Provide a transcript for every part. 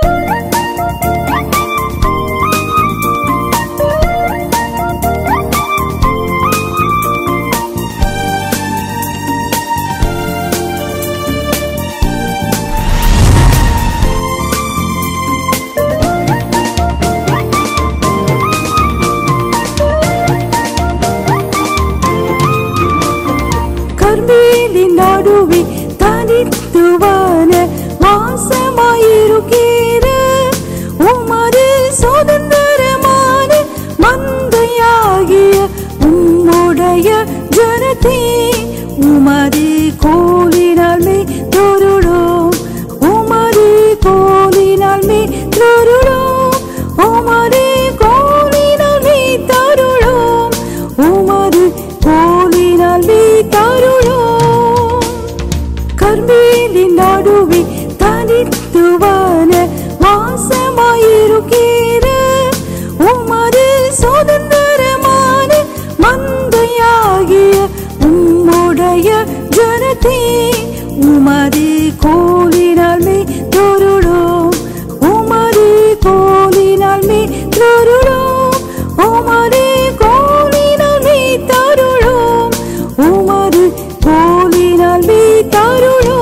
கர்மேலின் நடுவே தனித்துவான வாசமாயிருக்கிற உமது சுதந்திரமான மந்தையாகிய உம்முடைய ஜனத்தே உமது கோலினால் மே தொருளோம் உமது கோலினால் மே தொருளோம் உமது கோலினால் மே தருளோம் உமது கோலினால் மே தருளோம் கர்மேலின் நடுவே தனித்துவான வாசமாயிருக்கிற உமது சுதந்திரமான மந்தையாகிய உம்முடைய ஜனத்தே உமது கோலினால் மே தொருளோம் உமது கோலினால் மே தொருளோம் உமது கோலினால் மே தருளோம் உமது கோலினால் மே தருளோம்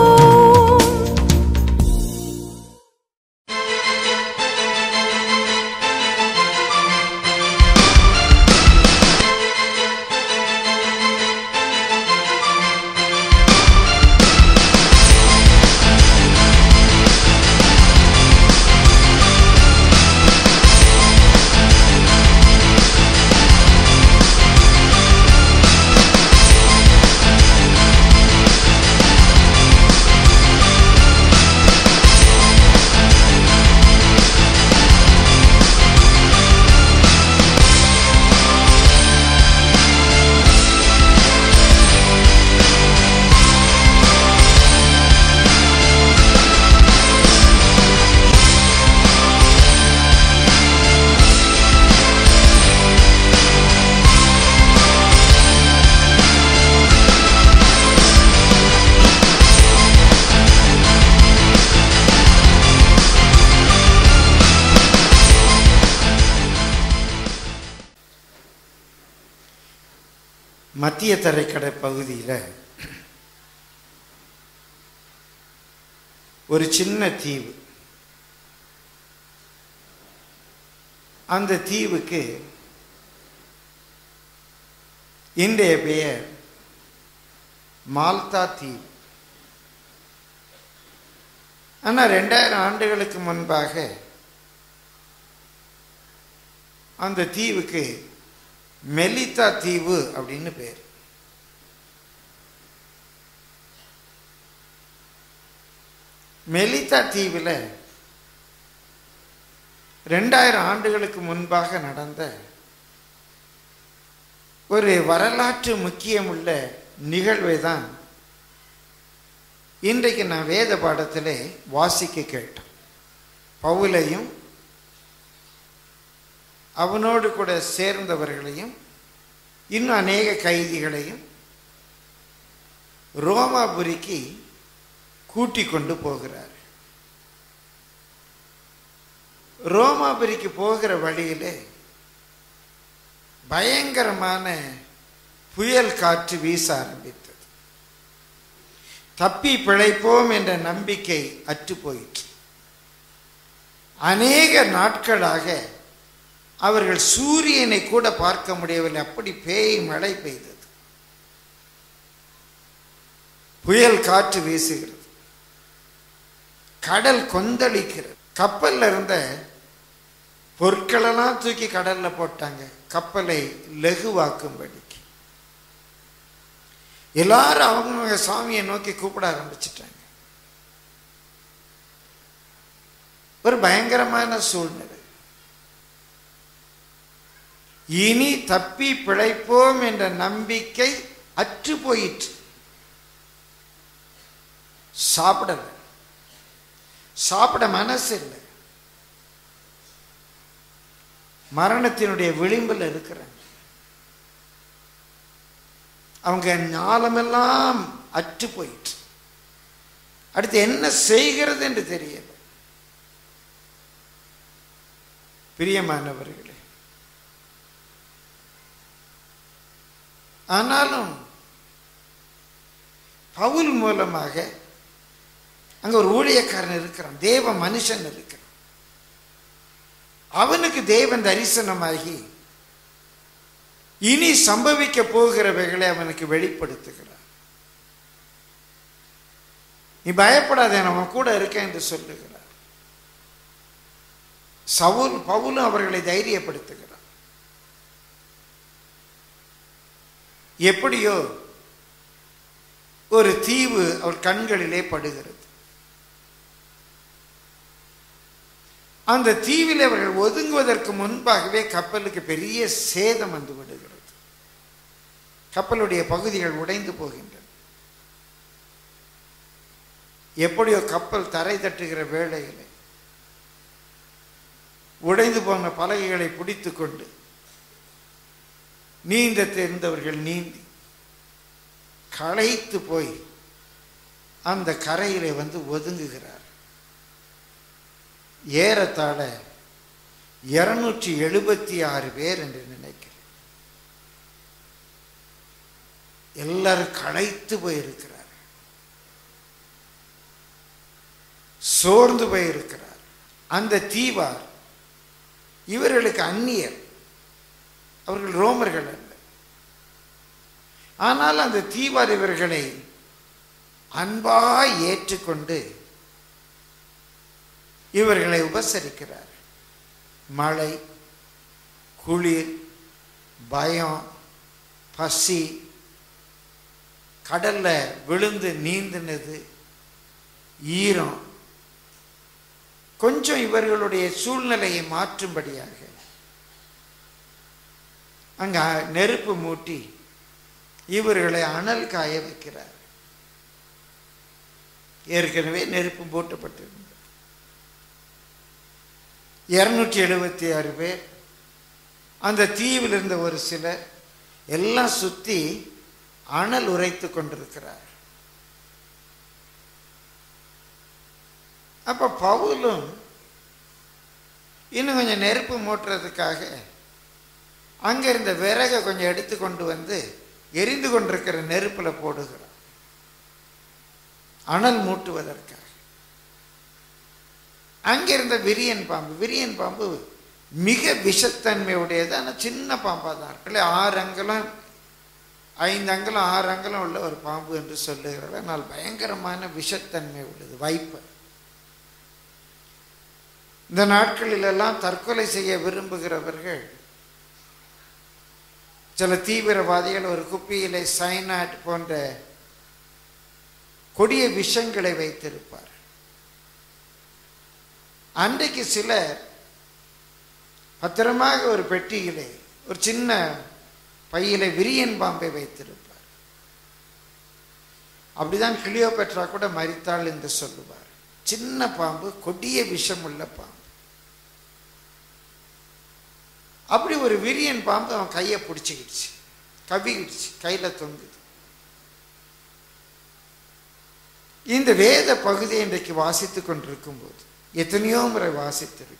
மத்திய தரைக்கடை பகுதியில் ஒரு சின்ன தீவு அந்த தீவுக்கு இன்றைய பெயர் மால்தா தீவு ஆனால் ரெண்டாயிரம் ஆண்டுகளுக்கு முன்பாக அந்த தீவுக்கு மெலிதா தீவு அப்படின்னு பேர் மெலிதா தீவில் ரெண்டாயிரம் ஆண்டுகளுக்கு முன்பாக நடந்த ஒரு வரலாற்று முக்கியமுள்ள நிகழ்வை தான் இன்றைக்கு நான் வேத பாடத்திலே வாசிக்க கேட்டேன் பவுலையும் அவனோடு கூட சேர்ந்தவர்களையும் இன்னும் அநேக கைதிகளையும் ரோமாபுரிக்கு கூட்டிக் கொண்டு போகிறார் ரோமாபுரிக்கு போகிற வழியிலே பயங்கரமான புயல் காற்று வீச ஆரம்பித்தது தப்பி பிழைப்போம் என்ற நம்பிக்கை அற்று போயிற்று அநேக நாட்களாக அவர்கள் சூரியனை கூட பார்க்க முடியவில்லை அப்படி பேய் மழை பெய்தது புயல் காற்று வீசுகிறது கடல் கொந்தளிக்கிறது கப்பல்ல இருந்த பொருட்களெல்லாம் தூக்கி கடல்ல போட்டாங்க கப்பலை லகுவாக்கும்படிக்கு எல்லாரும் அவங்க சாமியை நோக்கி கூப்பிட ஆரம்பிச்சிட்டாங்க ஒரு பயங்கரமான சூழ்நிலை இனி தப்பி பிழைப்போம் என்ற நம்பிக்கை அற்று போயிற்று சாப்பிடல சாப்பிட மனசு இல்லை மரணத்தினுடைய விளிம்பில் இருக்கிறாங்க அவங்க ஞாலமெல்லாம் அற்று போயிற்று அடுத்து என்ன செய்கிறது என்று தெரியல பிரியமானவர்களே ஆனாலும் பவுல் மூலமாக அங்க ஒரு ஊழியக்காரன் இருக்கிறான் தேவ மனுஷன் இருக்கிறான் அவனுக்கு தேவன் தரிசனமாகி இனி சம்பவிக்க போகிறவைகளை அவனுக்கு வெளிப்படுத்துகிறார் நீ பயப்படாதே நம்ம கூட இருக்கேன் என்று சொல்லுகிறார் சவுல் பவுலும் அவர்களை தைரியப்படுத்துகிறார் எப்படியோ ஒரு தீவு அவர் கண்களிலே படுகிறது அந்த தீவில் அவர்கள் ஒதுங்குவதற்கு முன்பாகவே கப்பலுக்கு பெரிய சேதம் வந்து விடுகிறது கப்பலுடைய பகுதிகள் உடைந்து போகின்றன எப்படியோ கப்பல் தரை தட்டுகிற வேளையில் உடைந்து போன பலகைகளை பிடித்து கொண்டு நீந்த தெரிந்தவர்கள் நீந்தி களைத்து போய் அந்த கரையிலே வந்து ஒதுங்குகிறார் ஏறத்தாழ இருநூற்றி எழுபத்தி ஆறு பேர் என்று நினைக்கிறேன் எல்லாரும் களைத்து போயிருக்கிறார் சோர்ந்து போயிருக்கிறார் அந்த தீவார் இவர்களுக்கு அந்நியர் அவர்கள் ரோமர்கள் அல்ல ஆனால் அந்த தீவார் இவர்களை அன்பாய் ஏற்றுக்கொண்டு இவர்களை உபசரிக்கிறார் மழை குளிர் பயம் பசி கடல்ல விழுந்து நீந்தினது ஈரம் கொஞ்சம் இவர்களுடைய சூழ்நிலையை மாற்றும்படியாக அங்க நெருப்பு மூட்டி இவர்களை அனல் காய வைக்கிறார் ஏற்கனவே நெருப்பு மூட்டப்பட்டிருந்தது இருநூற்றி எழுபத்தி ஆறு பேர் அந்த தீவில் இருந்த ஒரு சிலர் எல்லாம் சுத்தி அனல் உரைத்து கொண்டிருக்கிறார் அப்ப பவுலும் இன்னும் கொஞ்சம் நெருப்பு மூட்டுறதுக்காக அங்க இருந்த விறகை கொஞ்சம் எடுத்து கொண்டு வந்து எரிந்து கொண்டிருக்கிற நெருப்புல போடுகிறார் அனல் மூட்டுவதற்காக அங்கிருந்த விரியன் பாம்பு விரியன் பாம்பு மிக விஷத்தன்மை உடையது ஆனால் சின்ன பாம்பாக தான் இருக்கு ஆறு அங்கலம் ஐந்து அங்கலம் ஆறு அங்கலம் உள்ள ஒரு பாம்பு என்று சொல்லுகிறார் ஆனால் பயங்கரமான விஷத்தன்மை உள்ளது வைப்பு இந்த நாட்களிலெல்லாம் தற்கொலை செய்ய விரும்புகிறவர்கள் சில தீவிரவாதிகள் ஒரு குப்பியிலே சைனாட் போன்ற கொடிய விஷங்களை வைத்திருப்பார் அன்றைக்கு சிலர் பத்திரமாக ஒரு பெட்டியிலே ஒரு சின்ன பையிலே விரியன் பாம்பை வைத்திருப்பார் அப்படிதான் கிளியோபெட்ரா கூட மறித்தாள் என்று சொல்லுவார் சின்ன பாம்பு கொடிய விஷம் உள்ள பாம்பு அப்படி ஒரு விரியன் பாம்பு அவன் கையை பிடிச்சிக்கிடுச்சு கவிக்கிடுச்சு கையில தொங்குது இந்த வேத பகுதியை இன்றைக்கு வாசித்துக் கொண்டிருக்கும் போது எத்தனையோ முறை வாசித்திருக்கு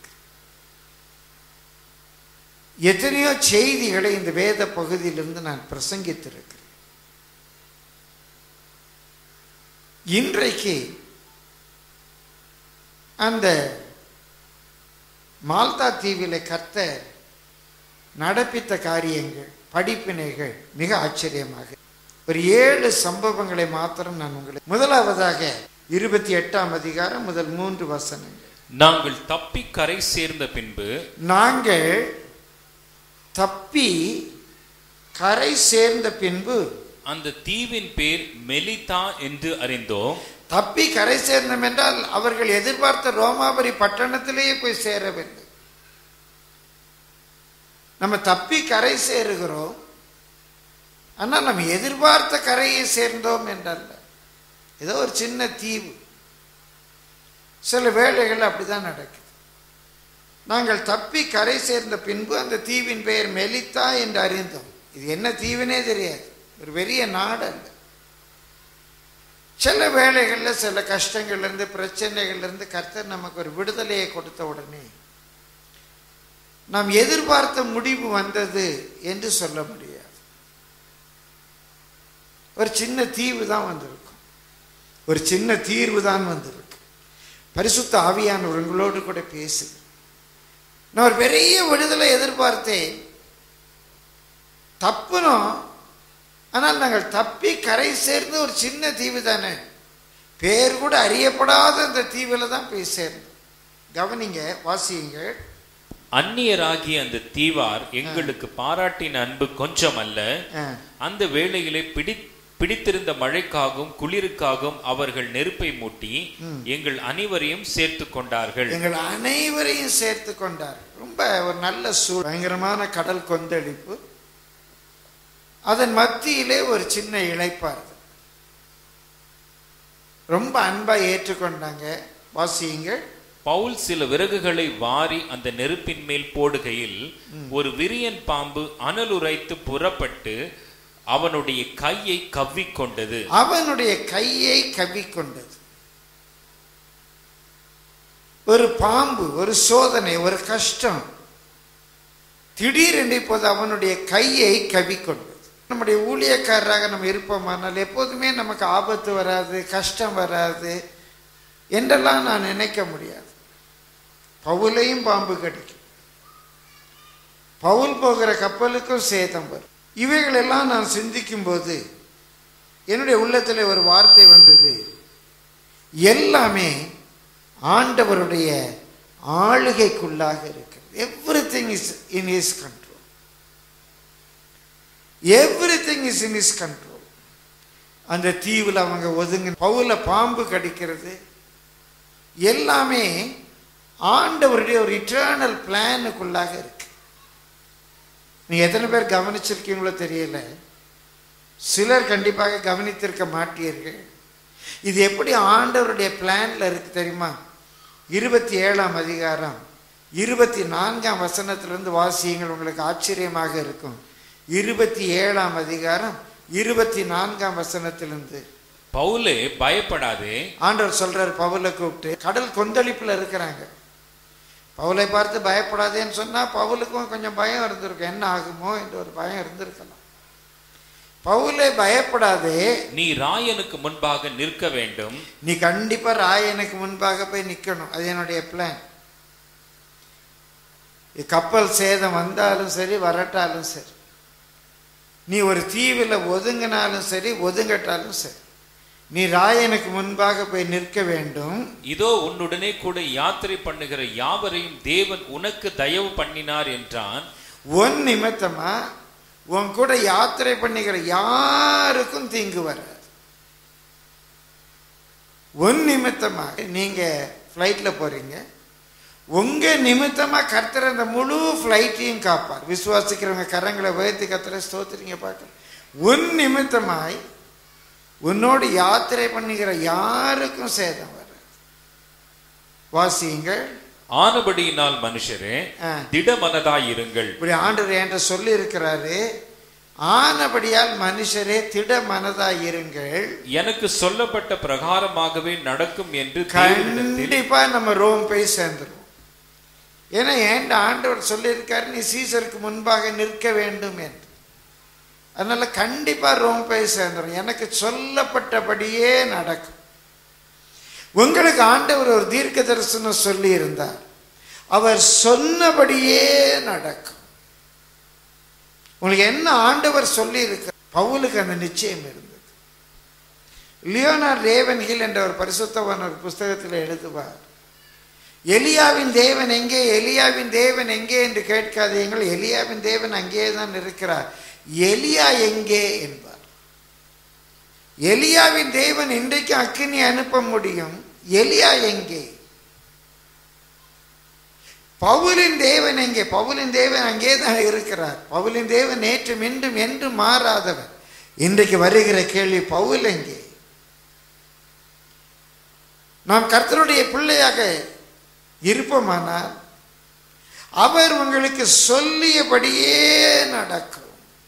எத்தனையோ செய்திகளை இந்த வேத பகுதியிலிருந்து நான் பிரசங்கித்திருக்கிறேன் இன்றைக்கு அந்த மால்தா தீவில கர்த்த நடப்பித்த காரியங்கள் படிப்பினைகள் மிக ஆச்சரியமாக ஒரு ஏழு சம்பவங்களை மாத்திரம் நான் உங்களுக்கு முதலாவதாக இருபத்தி எட்டாம் அதிகாரம் முதல் மூன்று வசனங்கள் நாங்கள் தப்பி கரை சேர்ந்த பின்பு நாங்கள் தப்பி கரை சேர்ந்த பின்பு அந்த தீவின் பேர் மெலிதா என்று அறிந்தோம் தப்பி கரை சேர்ந்தோம் என்றால் அவர்கள் எதிர்பார்த்த ரோமாபுரி பட்டணத்திலேயே போய் சேரவில்லை நம்ம தப்பி கரை சேருகிறோம் ஆனால் நம்ம எதிர்பார்த்த கரையை சேர்ந்தோம் என்றல்ல ஏதோ ஒரு சின்ன தீவு சில வேளைகள் அப்படிதான் நடக்குது நாங்கள் தப்பி கரை சேர்ந்த பின்பு அந்த தீவின் பெயர் மெலித்தா என்று அறிந்தோம் இது என்ன தீவுனே தெரியாது ஒரு பெரிய நாடு அல்ல சில வேளைகளில் சில கஷ்டங்கள்ல இருந்து பிரச்சனைகள்ல இருந்து கர்த்தர் நமக்கு ஒரு விடுதலையை கொடுத்த உடனே நாம் எதிர்பார்த்த முடிவு வந்தது என்று சொல்ல முடியாது ஒரு சின்ன தீவு தான் வந்திருக்கும் ஒரு சின்ன தீர்வு தான் வந்திருக்கு பரிசுத்த ஆவியானவர் உங்களோடு கூட பேசுது நான் ஒரு பெரிய விடுதலை எதிர்பார்த்தேன் தப்புனோம் ஆனால் நாங்கள் தப்பி கரை சேர்ந்து ஒரு சின்ன தீவு தானே பேர் கூட அறியப்படாத அந்த தீவில் தான் போய் சேர்ந்தோம் கவனிங்க வாசியுங்கள் அந்நியராகிய அந்த தீவார் எங்களுக்கு பாராட்டின அன்பு கொஞ்சம் அல்ல ஆ. அந்த வேளையிலே பிடி பிடித்திருந்த மழைக்காகவும் குளிருக்காகவும் அவர்கள் நெருப்பை மூட்டி எங்கள் அனைவரையும் சேர்த்து கொண்டார்கள் எங்கள் அனைவரையும் சேர்த்து கொண்டார் ரொம்ப ஒரு நல்ல சூழ் பயங்கரமான கடல் கொந்தளிப்பு அதன் மத்தியிலே ஒரு சின்ன இளைப்பாறுதல் ரொம்ப அன்பா ஏற்றுக்கொண்டாங்க வாசியுங்கள் பவுல் சில விறகுகளை வாரி அந்த நெருப்பின் மேல் போடுகையில் ஒரு விரியன் பாம்பு அனலுரைத்து புறப்பட்டு அவனுடைய கையை கவ்விக்கொண்டது அவனுடைய கையை கவ்விக்கொண்டது ஒரு பாம்பு ஒரு சோதனை ஒரு கஷ்டம் திடீரென்று இப்போது அவனுடைய கையை கவ்விக்கொண்டது நம்முடைய ஊழியக்காரராக நம்ம இருப்போமானால் எப்போதுமே நமக்கு ஆபத்து வராது கஷ்டம் வராது என்றெல்லாம் நான் நினைக்க முடியாது பவுலையும் பாம்பு கடிக்கும் பவுல் போகிற கப்பலுக்கும் சேதம் வரும் இவைகளெல்லாம் நான் சிந்திக்கும் போது என்னுடைய உள்ளத்தில் ஒரு வார்த்தை வந்தது எல்லாமே ஆண்டவருடைய ஆளுகைக்குள்ளாக இருக்கிறது everything is in is control everything is in is control அந்த தீவில் அவங்க ஒதுங்க பவுல பாம்பு கடிக்கிறது எல்லாமே ஆண்டவருடைய ஒரு இட்டர்னல் பிளானுக்குள்ளாக இருக்கு நீங்க எத்தனை பேர் கவனிச்சிருக்கீங்களோ தெரியல சிலர் கண்டிப்பாக கவனித்திருக்க மாட்டீர்கள் இது எப்படி ஆண்டவருடைய பிளான்ல இருக்கு தெரியுமா இருபத்தி ஏழாம் அதிகாரம் இருபத்தி நான்காம் வசனத்திலிருந்து வாசியங்கள் உங்களுக்கு ஆச்சரியமாக இருக்கும் இருபத்தி ஏழாம் அதிகாரம் இருபத்தி நான்காம் வசனத்திலிருந்து பவுலே பயப்படாதே ஆண்டவர் சொல்றார் பவுலை கூப்பிட்டு கடல் கொந்தளிப்புல இருக்கிறாங்க பவுலை பார்த்து பயப்படாதேன்னு சொன்னா பவுலுக்கும் கொஞ்சம் பயம் இருந்திருக்கும் என்ன ஆகுமோ என்ற ஒரு பயம் இருந்திருக்கலாம் பவுலே பயப்படாதே நீ ராயனுக்கு முன்பாக நிற்க வேண்டும் நீ கண்டிப்பா ராயனுக்கு முன்பாக போய் நிக்கணும் அது என்னுடைய பிளான் கப்பல் சேதம் வந்தாலும் சரி வரட்டாலும் சரி நீ ஒரு தீவில் ஒதுங்கினாலும் சரி ஒதுங்கட்டாலும் சரி நீ ராயனுக்கு முன்பாக போய் நிற்க வேண்டும் இதோ உன்னுடனே கூட யாத்திரை பண்ணுகிற யாவரையும் தேவன் உனக்கு தயவு பண்ணினார் என்றான் உன் நிமித்தமா உன் கூட யாத்திரை பண்ணுகிற யாருக்கும் தீங்கு வராது உன் நிமித்தமா நீங்க ஃப்ளைட்ல போறீங்க உங்க நிமித்தமா கர்த்தர் அந்த முழு ஃப்ளைட்டையும் காப்பார் விசுவாசிக்கிறவங்க கரங்களை உயர்த்தி கர்த்தரை ஸ்தோத்திரிங்க பார்க்க உன் நிமித்தமாய் உன்னோடு யாத்திரை பண்ணுகிற யாருக்கும் சேதம் வராது வாசியுங்கள் ஆனபடியினால் மனுஷரே ஆ. திடமனதாயிருங்கள் இப்படி ஆண்டவர் என்கிட்ட சொல்லி இருக்கிறாரு ஆனபடியால் மனுஷரே திட மனதாய் இருங்கள் எனக்கு சொல்லப்பட்ட பிரகாரமாகவே நடக்கும் என்று தேவனிடத்தில் கண்டிப்பா நம்ம ரோம் போய் சேர்ந்துருவோம் ஏன்னா ஏண்ட ஆண்டவர் சொல்லியிருக்காரு நீ சீசருக்கு முன்பாக நிற்க வேண்டும் என்று அதனால கண்டிப்பா ரோம் போய் சேர்ந்துரும் எனக்கு சொல்லப்பட்டபடியே நடக்கும் உங்களுக்கு ஆண்டவர் ஒரு தீர்க்க தரிசனம் சொல்லி இருந்தார் அவர் சொன்னபடியே நடக்கும் உங்களுக்கு என்ன ஆண்டவர் சொல்லி இருக்க பவுலுக்கு அந்த நிச்சயம் இருந்தது லியோனார் ரேவன் ஹில் என்ற ஒரு பரிசுத்தவன் ஒரு புஸ்தகத்தில் எழுதுவார் எலியாவின் தேவன் எங்கே எலியாவின் தேவன் எங்கே என்று கேட்காதீங்கள் எலியாவின் தேவன் அங்கே தான் இருக்கிறார் எலியா எங்கே என்பார் எலியாவின் தேவன் இன்றைக்கு அக்கினி அனுப்ப முடியும் எலியா எங்கே பவுலின் தேவன் எங்கே பவுலின் தேவன் அங்கே தான் இருக்கிறார் பவுலின் தேவன் நேற்று மீண்டும் என்று மாறாதவர் இன்றைக்கு வருகிற கேள்வி பவுல் எங்கே நாம் கர்த்தருடைய பிள்ளையாக இருப்போமானால் அவர் உங்களுக்கு சொல்லியபடியே நடக்கும்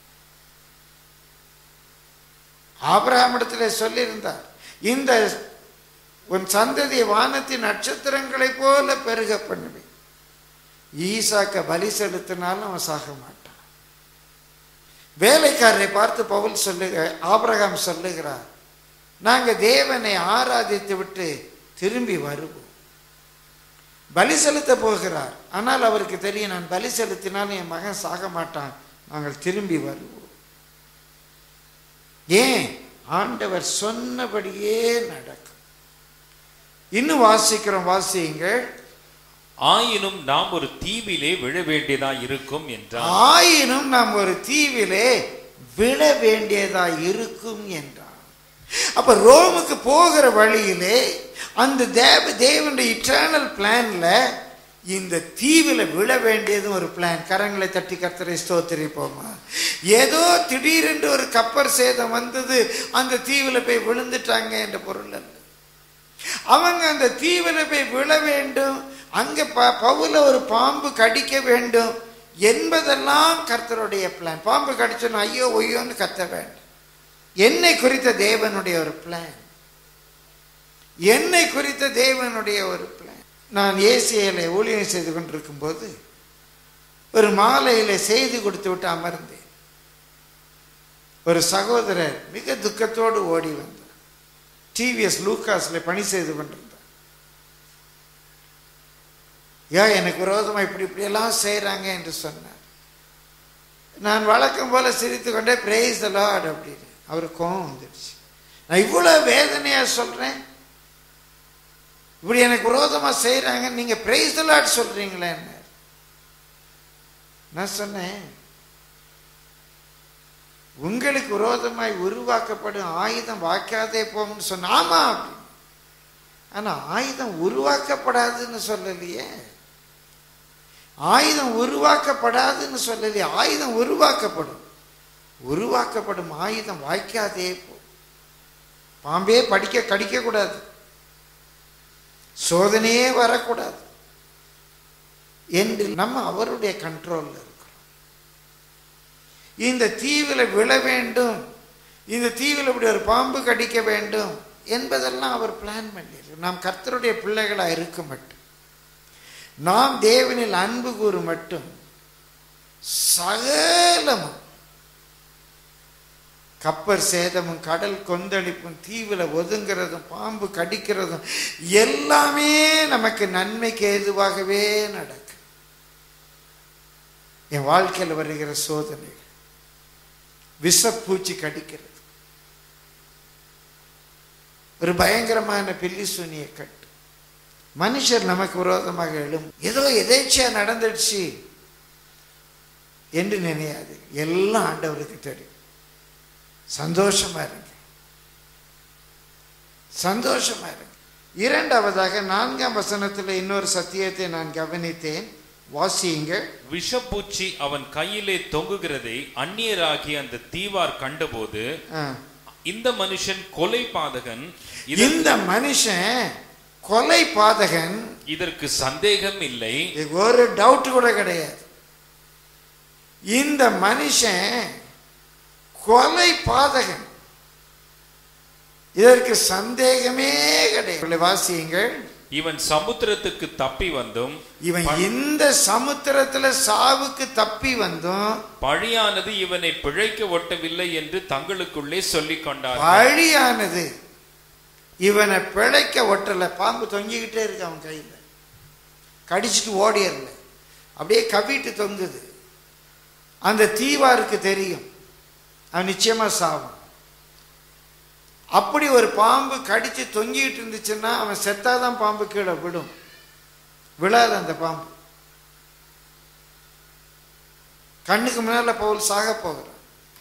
ஆபிரகாமிடத்தில் சொல்லியிருந்தார் இந்த உன் சந்ததியை வானத்தின் நட்சத்திரங்களைப் போல பெருக பண்ணுவேன் ஈசாக்க பலி செலுத்தினாலும் அவன் சாக மாட்டான் வேலைக்காரரை பார்த்து பவுல் சொல்லுக ஆபிரகாம் சொல்லுகிறார் நாங்க தேவனை ஆராதித்து விட்டு திரும்பி வருவோம் பலி செலுத்த போகிறார் ஆனால் அவருக்கு தெரியும் நான் பலி செலுத்தினாலும் என் மகன் சாக மாட்டான் நாங்கள் திரும்பி வருவோம் ஏன் ஆண்டவர் சொன்னபடியே நடக்கும் இன்னும் வாசிக்கிறோம் வாசியுங்கள் ஆயினும் நாம் ஒரு தீவிலே விழ வேண்டியதா இருக்கும் என்றார் ஆயினும் நாம் ஒரு தீவிலே விழ வேண்டியதா இருக்கும் என்றார் அப்ப ரோமுக்கு போகிற வழியிலே அந்த தேவ தேவனுடைய இட்டர்னல் பிளான்ல இந்த தீவில விழ வேண்டியதும் ஒரு பிளான் கரங்களை தட்டி கர்த்தரை ஸ்தோத்திரிப்போமா ஏதோ திடீரென்று ஒரு கப்பர் சேதம் வந்தது அந்த தீவில போய் விழுந்துட்டாங்க என்ற பொருள் அல்ல அவங்க அந்த தீவில போய் விழ வேண்டும் அங்க ப- பவுல ஒரு பாம்பு கடிக்க வேண்டும் என்பதெல்லாம் கர்த்தருடைய பிளான் பாம்பு கடிச்சோன்னு ஐயோ ஒய்யோன்னு கத்த வேண்டாம் என்னை குறித்த தேவனுடைய ஒரு பிளான் என்னை குறித்த தேவனுடைய ஒரு பிளான் நான் ஏசியில ஊழியம் செய்து கொண்டிருக்கும் போது ஒரு மாலையில செய்தி கொடுத்து விட்டு அமர்ந்தேன் ஒரு சகோதரர் மிக துக்கத்தோடு ஓடி வந்தார் டிவிஎஸ் லூக்காஸ்ல பணி செய்து கொண்டிருந்தார் ஏன் எனக்கு விரோதமா இப்படி இப்படியெல்லாம் செய்றாங்க என்று சொன்னார் நான் வழக்கம் போல சிரித்து கொண்டே பிரேஸ் த லார்ட் அப்படின்னு அவருக்கு கோவம் வந்துடுச்சு நான் இவ்வளவு வேதனையா சொல்றேன் இப்படி எனக்கு விரோதமா செய்றாங்க நீங்க பிரேஸ் த லார்ட் சொல்றீங்களே நான் சொன்னேன் உங்களுக்கு விரோதமாய் உருவாக்கப்படும் ஆயுதம் வாய்க்காதே போகும்னு சொன்ன ஆமா அப்படின்னு ஆனா ஆயுதம் உருவாக்கப்படாதுன்னு சொல்லலையே ஆயுதம் உருவாக்கப்படாதுன்னு சொல்லலையே ஆயுதம் உருவாக்கப்படும் உருவாக்கப்படும் ஆயுதம் வாய்க்காதே போ பாம்பே படிக்க கடிக்க கூடாது சோதனையே வரக்கூடாது என்று நம்ம அவருடைய கண்ட்ரோல்ல இருக்கிறோம் இந்த தீவில விழ வேண்டும் இந்த தீவில் இப்படி ஒரு பாம்பு கடிக்க வேண்டும் என்பதெல்லாம் அவர் பிளான் பண்ணிரு நாம் கர்த்தருடைய பிள்ளைகளா இருக்க மட்டும் நாம் தேவனில் அன்பு கூறு மட்டும் சகலமும் கப்பர் சேதமும் கடல் கொந்தளிப்பும் தீவில ஒதுங்கிறதும் பாம்பு கடிக்கிறதும் எல்லாமே நமக்கு நன்மைக்கு ஏதுவாகவே நடக்கும் என் வாழ்க்கையில் வருகிற சோதனைகள் விஷப்பூச்சி கடிக்கிறது ஒரு பயங்கரமான பில்லி சூனிய கட்டு மனுஷர் நமக்கு விரோதமாக எழும் ஏதோ எதேச்சியா நடந்துடுச்சு என்று நினையாது எல்லாம் ஆண்டவருக்கு தெரியும் சந்தோஷமா இருங்க சந்தோஷமா இருங்க இரண்டாவதாக நான்காம் வசனத்தில் இன்னொரு சத்தியத்தை நான் கவனித்தேன் வாசியுங்கள் விஷப்பூச்சி அவன் கையிலே தொங்குகிறதை அந்நியராகி அந்த தீவார் கண்டபோது ஆ. இந்த மனுஷன் கொலை பாதகன் இதற்கு- இந்த மனுஷன் கொலை பாதகன் இதற்கு சந்தேகம் இல்லை இதுக்கு ஒரு டவுட் கூட கிடையாது இந்த மனுஷன் கொலை பாதகன் இதற்கு சந்தேகமே கிடையாது வாசியுங்கள் இவன் சமுத்திரத்துக்கு தப்பி வந்தும் இவன் இந்த சமுத்திரத்துல சாவுக்கு தப்பி வந்தும் பழியானது இவனை பிழைக்க ஒட்டவில்லை என்று தங்களுக்குள்ளே சொல்லிக் கொண்டார் பழியானது இவனை பிழைக்க ஒட்டல பாம்பு தொங்கிக்கிட்டே இருக்கு அவன் கையில கடிச்சிட்டு ஓடிடல அப்படியே கவிட்டு தொங்குது அந்த தீவாருக்கு தெரியும் அவன் நிச்சயமா சாவும் அப்படி ஒரு பாம்பு கடிச்சு தொங்கிட்டு இருந்துச்சுன்னா அவன் செத்தாதான் பாம்பு கீழே விடும் விழாது அந்த பாம்பு கண்ணுக்கு முன்னால பவுல் சாக போகிறான்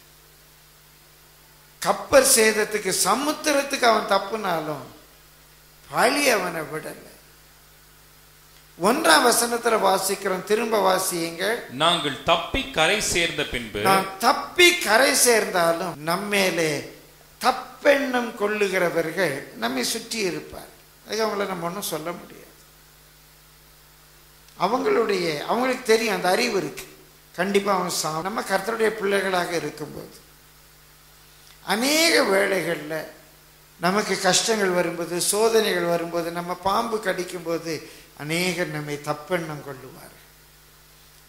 கப்பர் சேதத்துக்கு சமுத்திரத்துக்கு அவன் தப்புனாலும் பழி அவனை விடல ஒன்றாம் வசனத்துல வாசிக்கிறோம் திரும்ப வாசியுங்கள் நாங்கள் தப்பி கரை சேர்ந்த பின்பு நாம் தப்பி கரை சேர்ந்தாலும் நம்மேலே தப்பெண்ணம் கொள்ளுகிறவர்கள் நம்மை சுற்றி இருப்பார் அதுக்கு அவங்கள நம்ம ஒன்றும் சொல்ல முடியாது அவங்களுடைய அவங்களுக்கு தெரியும் அந்த அறிவு இருக்கு கண்டிப்பா அவன் சா நம்ம கர்த்தருடைய பிள்ளைகளாக இருக்கும்போது அநேக வேளைகள்ல நமக்கு கஷ்டங்கள் வரும்போது சோதனைகள் வரும்போது நம்ம பாம்பு கடிக்கும்போது அநேகர் நம்மை தப்பெண்ணம் கொள்ளுவார்கள்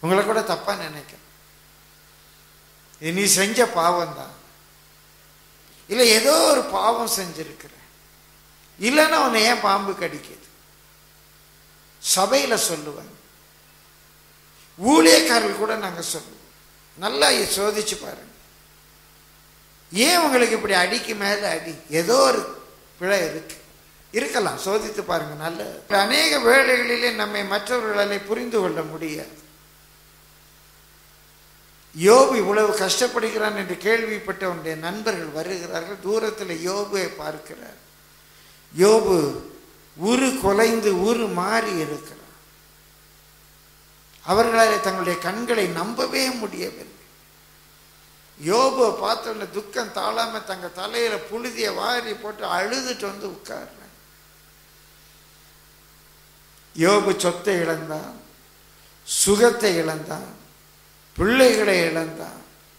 உங்களை கூட தப்பா நினைக்கிறேன் இது நீ செஞ்ச பாவம் தான் இல்லை ஏதோ ஒரு பாவம் செஞ்சிருக்கிற இல்லைன்னா உன்னை ஏன் பாம்பு கடிக்குது சபையில சொல்லுவாங்க ஊழியக்காரர்கள் கூட நாங்க சொல்லுவோம் நல்லா சோதிச்சு பாருங்க ஏன் உங்களுக்கு இப்படி அடிக்கு மேல அடி ஏதோ ஒரு பிழை இருக்கு இருக்கலாம் சோதித்து பாருங்க நல்ல அநேக வேளைகளிலே நம்மை மற்றவர்களாலே புரிந்து கொள்ள முடியாது யோபு இவ்வளவு கஷ்டப்படுகிறான் என்று கேள்விப்பட்ட உன்னுடைய நண்பர்கள் வருகிறார்கள் தூரத்தில் யோபுவை பார்க்கிறார் யோபு உரு கொலைந்து உரு மாறி இருக்கிறார் அவர்களாலே தங்களுடைய கண்களை நம்பவே முடியவில்லை யோபுவை பார்த்தோன்னே துக்கம் தாழாம தங்க தலையில புழுதிய வாரி போட்டு அழுதுட்டு வந்து உட்கார்றாங்க யோபு சொத்தை இழந்தான் சுகத்தை இழந்தான் பிள்ளைகளை இழந்தான்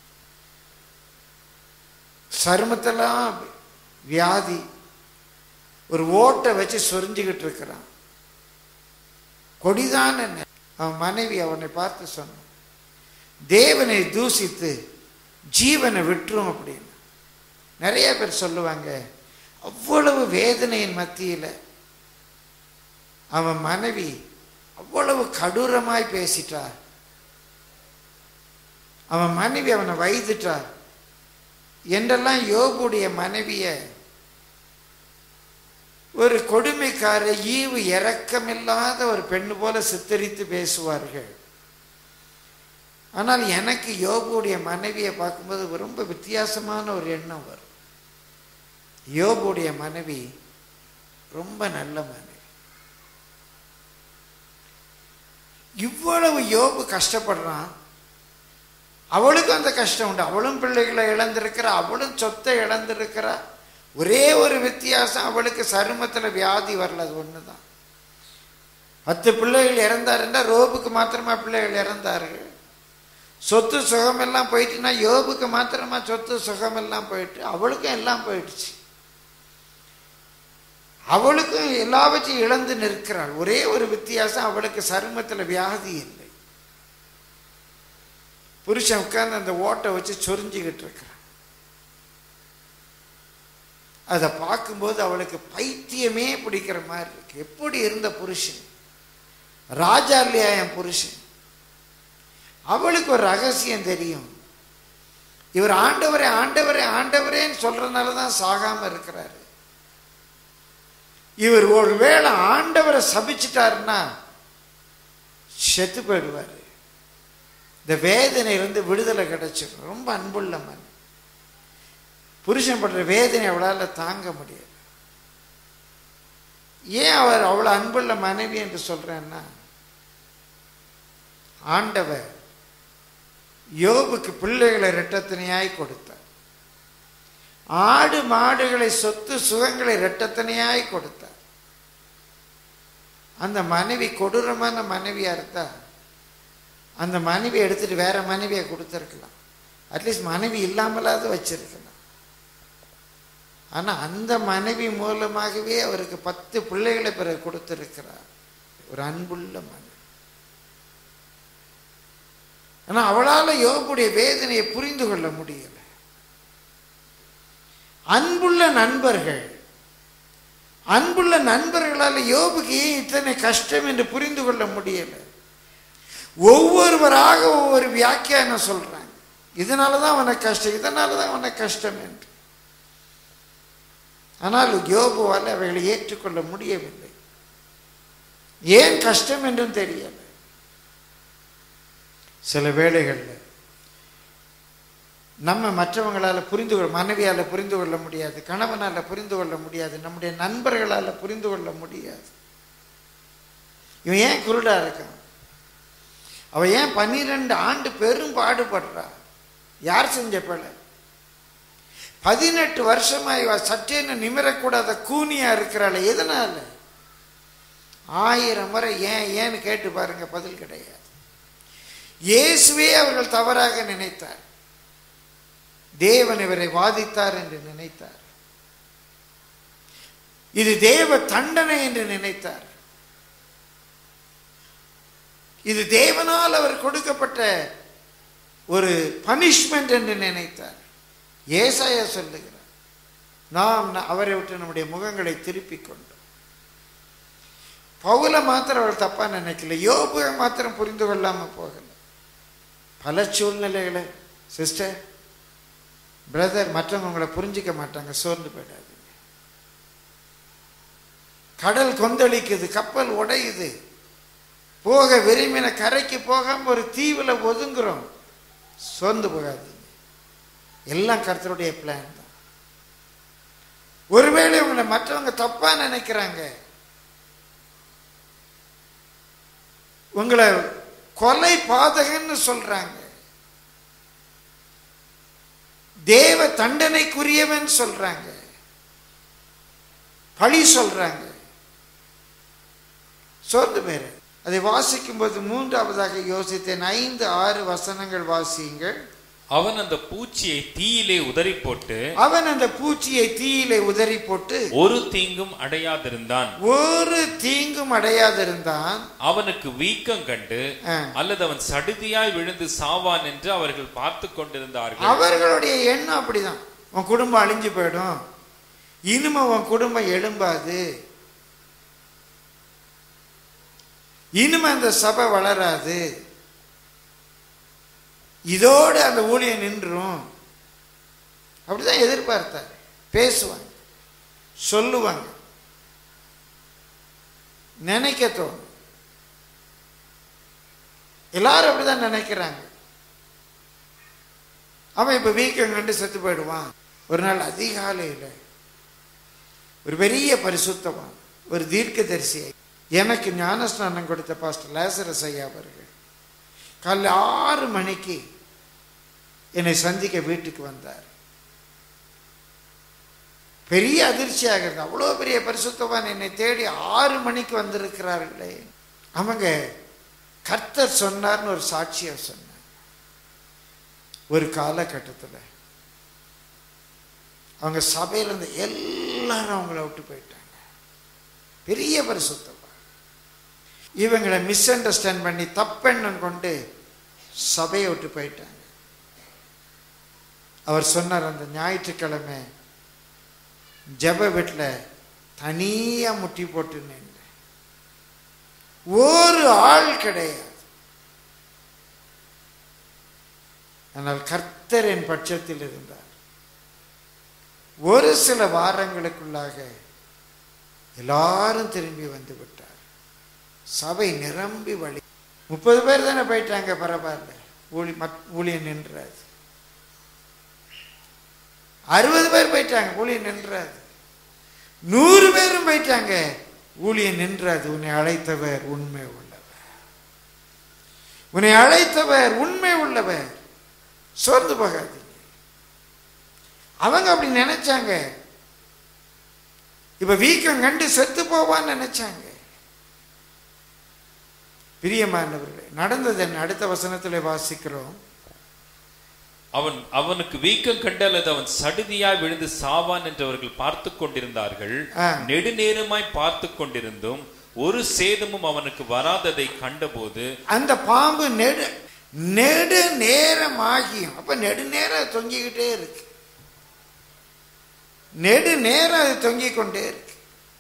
சருமத்தெல்லாம் வியாதி ஒரு ஓட்டை வச்சு சொரிஞ்சுக்கிட்டு இருக்கிறான் கொடிதான் என்ன அவன் மனைவி அவனை பார்த்து சொன்னான் தேவனை தூசித்து ஜீவனை விட்டுரும் அப்படின்னு நிறைய பேர் சொல்லுவாங்க அவ்வளவு வேதனையின் மத்தியில் அவன் மனைவி அவ்வளவு கடூரமாய் பேசிட்டார் அவன் மனைவி அவனை வைத்துட்டார் என்றெல்லாம் யோபுடைய மனைவிய ஒரு கொடுமைக்கார ஈவு இரக்கமில்லாத ஒரு பெண்ணு போல சித்தரித்து பேசுவார்கள் ஆனால் எனக்கு யோபுடைய மனைவியை பார்க்கும்போது ரொம்ப வித்தியாசமான ஒரு எண்ணம் வரும் யோபுடைய மனைவி ரொம்ப நல்ல மனைவி இவ்வளவு யோபு கஷ்டப்படுறான் அவளுக்கும் அந்த கஷ்டம் உண்டு அவளும் பிள்ளைகளை இழந்திருக்கிறா அவளும் சொத்தை இழந்திருக்கிறா ஒரே ஒரு வித்தியாசம் அவளுக்கு சருமத்தில் வியாதி வரல அது ஒன்று தான் பத்து பிள்ளைகள் இறந்தாருன்னா ரோபுக்கு மாத்திரமா பிள்ளைகள் இறந்தார்கள் சொத்து சுகமெல்லாம் போயிட்டுனா யோபுக்கு மாத்திரமா சொத்து சுகமெல்லாம் போயிட்டு அவளுக்கும் எல்லாம் போயிடுச்சு அவளுக்கும் எல்லாவற்றையும் இழந்து நிற்கிறாள் ஒரே ஒரு வித்தியாசம் அவளுக்கு சருமத்தில் வியாதி இல்லை புருஷன் உட்கார்ந்து அந்த ஓட்டை வச்சு சொரிஞ்சுக்கிட்டு இருக்கிறான் அதை பார்க்கும்போது அவளுக்கு பைத்தியமே பிடிக்கிற மாதிரி இருக்கு எப்படி இருந்த புருஷன் ராஜா இல்லையா என் புருஷன் அவளுக்கு ஒரு ரகசியம் தெரியும் இவர் ஆண்டவரே ஆண்டவரே ஆண்டவரேன்னு சொல்றதுனால தான் சாகாம இருக்கிறாரு இவர் ஒருவேளை ஆண்டவரை சபிச்சிட்டாருன்னா செத்து போயிடுவார் இந்த வேதனையிலிருந்து விடுதலை கிடைச்சிடும் ரொம்ப அன்புள்ள மன் புருஷன் படுற வேதனை அவளால் தாங்க முடியாது ஏன் அவர் அவ்வளோ அன்புள்ள மனைவி என்று சொல்றேன்னா ஆண்டவர் யோபுக்கு பிள்ளைகளை இரட்டத்தனையாய் கொடுத்தார் ஆடு மாடுகளை சொத்து சுகங்களை இரட்டத்தனையாய் கொடுத்தார் அந்த மனைவி கொடூரமான மனைவியா இருந்தா அந்த மனைவி எடுத்துட்டு வேற மனைவியை கொடுத்துருக்கலாம் அட்லீஸ்ட் மனைவி இல்லாமலாவது வச்சிருக்கலாம் ஆனா அந்த மனைவி மூலமாகவே அவருக்கு பத்து பிள்ளைகளை பிறகு கொடுத்திருக்கிறார் ஒரு அன்புள்ள மனைவி ஆனா அவளால யோபுடைய வேதனையை புரிந்து கொள்ள முடியல அன்புள்ள நண்பர்கள் அன்புள்ள நண்பர்களால் யோபுக்கு ஏன் இத்தனை கஷ்டம் என்று புரிந்து கொள்ள முடியல ஒவ்வொருவராக ஒவ்வொரு வியாக்கியானம் சொல்றாங்க இதனால தான் அவனுக்கு கஷ்டம் இதனால தான் அவனுக்கு கஷ்டம் என்று ஆனால் யோபுவால் அவைகளை ஏற்றுக்கொள்ள முடியவில்லை ஏன் கஷ்டம் என்றும் தெரியல சில வேளைகளில் நம்ம மற்றவங்களால் புரிந்து கொள்ள மனைவியால் புரிந்து கொள்ள முடியாது கணவனால் புரிந்து கொள்ள முடியாது நம்முடைய நண்பர்களால் புரிந்து கொள்ள முடியாது இவன் ஏன் குருடா இருக்கான் அவ ஏன் பன்னிரெண்டு ஆண்டு பெரும் பாடுபடுறா யார் செஞ்ச பிழை பதினெட்டு வருஷமா இவ சற்றேன்னு நிமிரக்கூடாத கூனியா இருக்கிறாள் எதனால ஆயிரம் முறை ஏன் ஏன்னு கேட்டு பாருங்க பதில் கிடையாது இயேசுவே அவர்கள் தவறாக நினைத்தார் தேவன் இவரை வாதித்தார் என்று நினைத்தார் இது தேவ தண்டனை என்று நினைத்தார் இது தேவனால் அவர் கொடுக்கப்பட்ட ஒரு பனிஷ்மெண்ட் என்று நினைத்தார் ஏசாயா சொல்லுகிறார் நாம் ந- அவரை விட்டு நம்முடைய முகங்களை திருப்பிக் கொண்டோம் பவுல மாத்திரம் அவர் தப்பா நினைக்கல யோபுவை மாத்திரம் புரிந்து கொள்ளாம போகல பல சூழ்நிலைகளை சிஸ்டர் பிரதர் மற்றவங்க உங்களை புரிஞ்சிக்க மாட்டாங்க சோர்ந்து போயிடாதீங்க கடல் கொந்தளிக்குது கப்பல் உடையுது போக விரும்பின கரைக்கு போகாம ஒரு தீவுல ஒதுங்குறோம் சோர்ந்து போகாதீங்க எல்லாம் கர்த்தருடைய பிளான் தான் ஒருவேளை உங்களை மற்றவங்க தப்பா நினைக்கிறாங்க உங்களை கொலை பாதகன்னு சொல்றாங்க தேவ தண்டனைக்குரியவன் சொல்றாங்க பழி சொல்றாங்க சோர்ந்து பேரு அதை வாசிக்கும்போது மூன்றாவதாக யோசித்தேன் ஐந்து ஆறு வசனங்கள் வாசியுங்கள் அவன் அந்த பூச்சியை தீயிலே உதறி போட்டு அவன் அந்த பூச்சியை தீயிலே உதறி போட்டு ஒரு தீங்கும் அடையாதிருந்தான் ஒரு தீங்கும் அடையாதிருந்தான் அவனுக்கு வீக்கம் கண்டு ஆ. அல்லது அவன் சடுதியாய் விழுந்து சாவான் என்று அவர்கள் பார்த்து கொண்டிருந்தார்கள் அவர்களுடைய எண்ணம் அப்படிதான் உன் குடும்பம் அழிஞ்சு போயிடும் இனிமே உன் குடும்பம் எழும்பாது இனிமே அந்த சபை வளராது இதோடு அந்த ஊழியம் நின்றும் அப்படிதான் எதிர்பார்த்தார் பேசுவாங்க சொல்லுவாங்க நினைக்க தோணும் எல்லாரும் அப்படிதான் நினைக்கிறாங்க அவன் இப்ப வீக்கம் கண்டு செத்து போயிடுவான் ஒரு நாள் அதிகாலையில் ஒரு பெரிய பரிசுத்தவான் ஒரு தீர்க்கதரிசி எனக்கு ஞானஸ்நானம் கொடுத்த பாஸ்டர் லேசரஸ் ஐயா அவர்கள் காலைல ஆறு மணிக்கு என்னை சந்திக்க வீட்டுக்கு வந்தார் பெரிய அதிர்ச்சியாக இருந்தது அவ்வளோ பெரிய பரிசுத்தவான் என்னை தேடி ஆறு மணிக்கு வந்திருக்கிறார்களே அவங்க கர்த்தர் சொன்னார்னு ஒரு சாட்சியை சொன்னார் ஒரு காலகட்டத்தில் அவங்க சபையில இருந்த எல்லாரும் அவங்கள விட்டு போயிட்டாங்க பெரிய பரிசுத்தவா இவங்களை மிஸ் அண்டர்ஸ்டாண்ட் பண்ணி தப்பெண்ணம் கொண்டு சபையை விட்டு போயிட்டாங்க அவர் சொன்னார் அந்த ஞாயிற்றுக்கிழமை ஜெப வீட்டில் தனியா முட்டி போட்டு நின்றேன் ஒரு ஆள் கிடையாது ஆனால் கர்த்தர் என் பட்சத்தில் இருந்தார் ஒரு சில வாரங்களுக்குள்ளாக எல்லாரும் திரும்பி வந்து விட்டார் சபை நிரம்பி வழி முப்பது பேர் தானே போயிட்டாங்க பரவாயில்ல ஊழி மத் ஊழியம் நின்றாது அறுபது பேர் போயிட்டாங்க ஊழியம் நின்றாது நூறு பேரும் போயிட்டாங்க ஊழியம் நின்றாது உன்னை அழைத்தவர் உண்மை உள்ளவர் உன்னை அழைத்தவர் உண்மை உள்ளவர் சோர்ந்து போகாதீங்க அவங்க அப்படி நினைச்சாங்க இப்ப வீக்கம் கண்டு செத்து போவான்னு நினைச்சாங்க பிரியமானவர்களே நடந்தது என்ன அடுத்த வசனத்தில் வாசிக்கிறோம் அவன் அவனுக்கு வீக்கம் கண்டு அல்லது அவன் சடுதியாய் விழுந்து சாவான் என்று அவர்கள் பார்த்து கொண்டிருந்தார்கள் ஆ. நெடுநேரமாய் பார்த்து கொண்டிருந்தும் ஒரு சேதமும் அவனுக்கு வராததை கண்டபோது அந்த பாம்பு நெடு நெடு நேரம் ஆகியும் அப்ப நெடு நேரம் தொங்கிக்கிட்டே இருக்கு நெடு நேரம் அது தொங்கிக் கொண்டே இருக்கு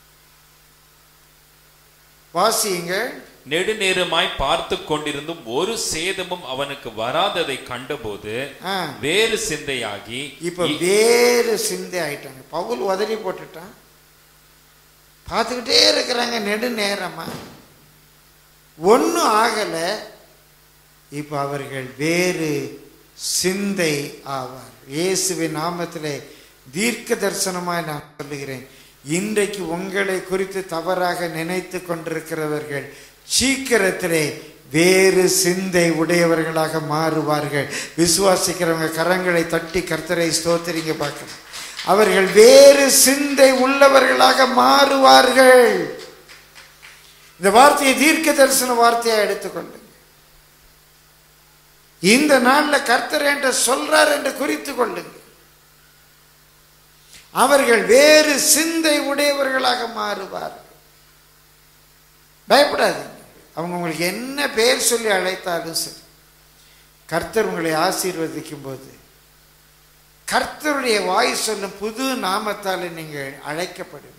வாசியுங்க நெடுநேரமாய் பார்த்து கொண்டிருந்தும் ஒரு சேதமும் அவனுக்கு வராததை கண்டபோது ஆ. வேறு சிந்தையாகி இப்ப வேறு சிந்தை ஆயிட்டாங்க பவுல் உதறி போட்டுட்டான் பார்த்துக்கிட்டே இருக்கிறாங்க நெடு நேரமா ஒன்றும் ஆகல இப்ப அவர்கள் வேறு சிந்தை ஆவார் இயேசுவின் நாமத்திலே தீர்க்க தரிசனமாய் நான் சொல்லுகிறேன் இன்றைக்கு உங்களை குறித்து தவறாக நினைத்து கொண்டிருக்கிறவர்கள் சீக்கிரத்திலே வேறு சிந்தை உடையவர்களாக மாறுவார்கள் விசுவாசிக்கிறவங்க கரங்களை தட்டி கர்த்தரை ஸ்தோத்திரிங்க பார்க்கணும் அவர்கள் வேறு சிந்தை உள்ளவர்களாக மாறுவார்கள் இந்த வார்த்தையை தீர்க்க தரிசன வார்த்தையா எடுத்துக்கொள்ளுங்க இந்த நாள்ல கர்த்தர் என்று சொல்றார் என்று குறித்து கொள்ளுங்க அவர்கள் வேறு சிந்தை உடையவர்களாக மாறுவார்கள் பயப்படாதீங்க அவங்க உங்களுக்கு என்ன பேர் சொல்லி அழைத்தாலும் சரி கர்த்தர் உங்களை ஆசீர்வதிக்கும் போது கர்த்தருடைய வாய் சொல்லும் புது நாமத்தால் நீங்கள் அழைக்கப்படுவீர்கள்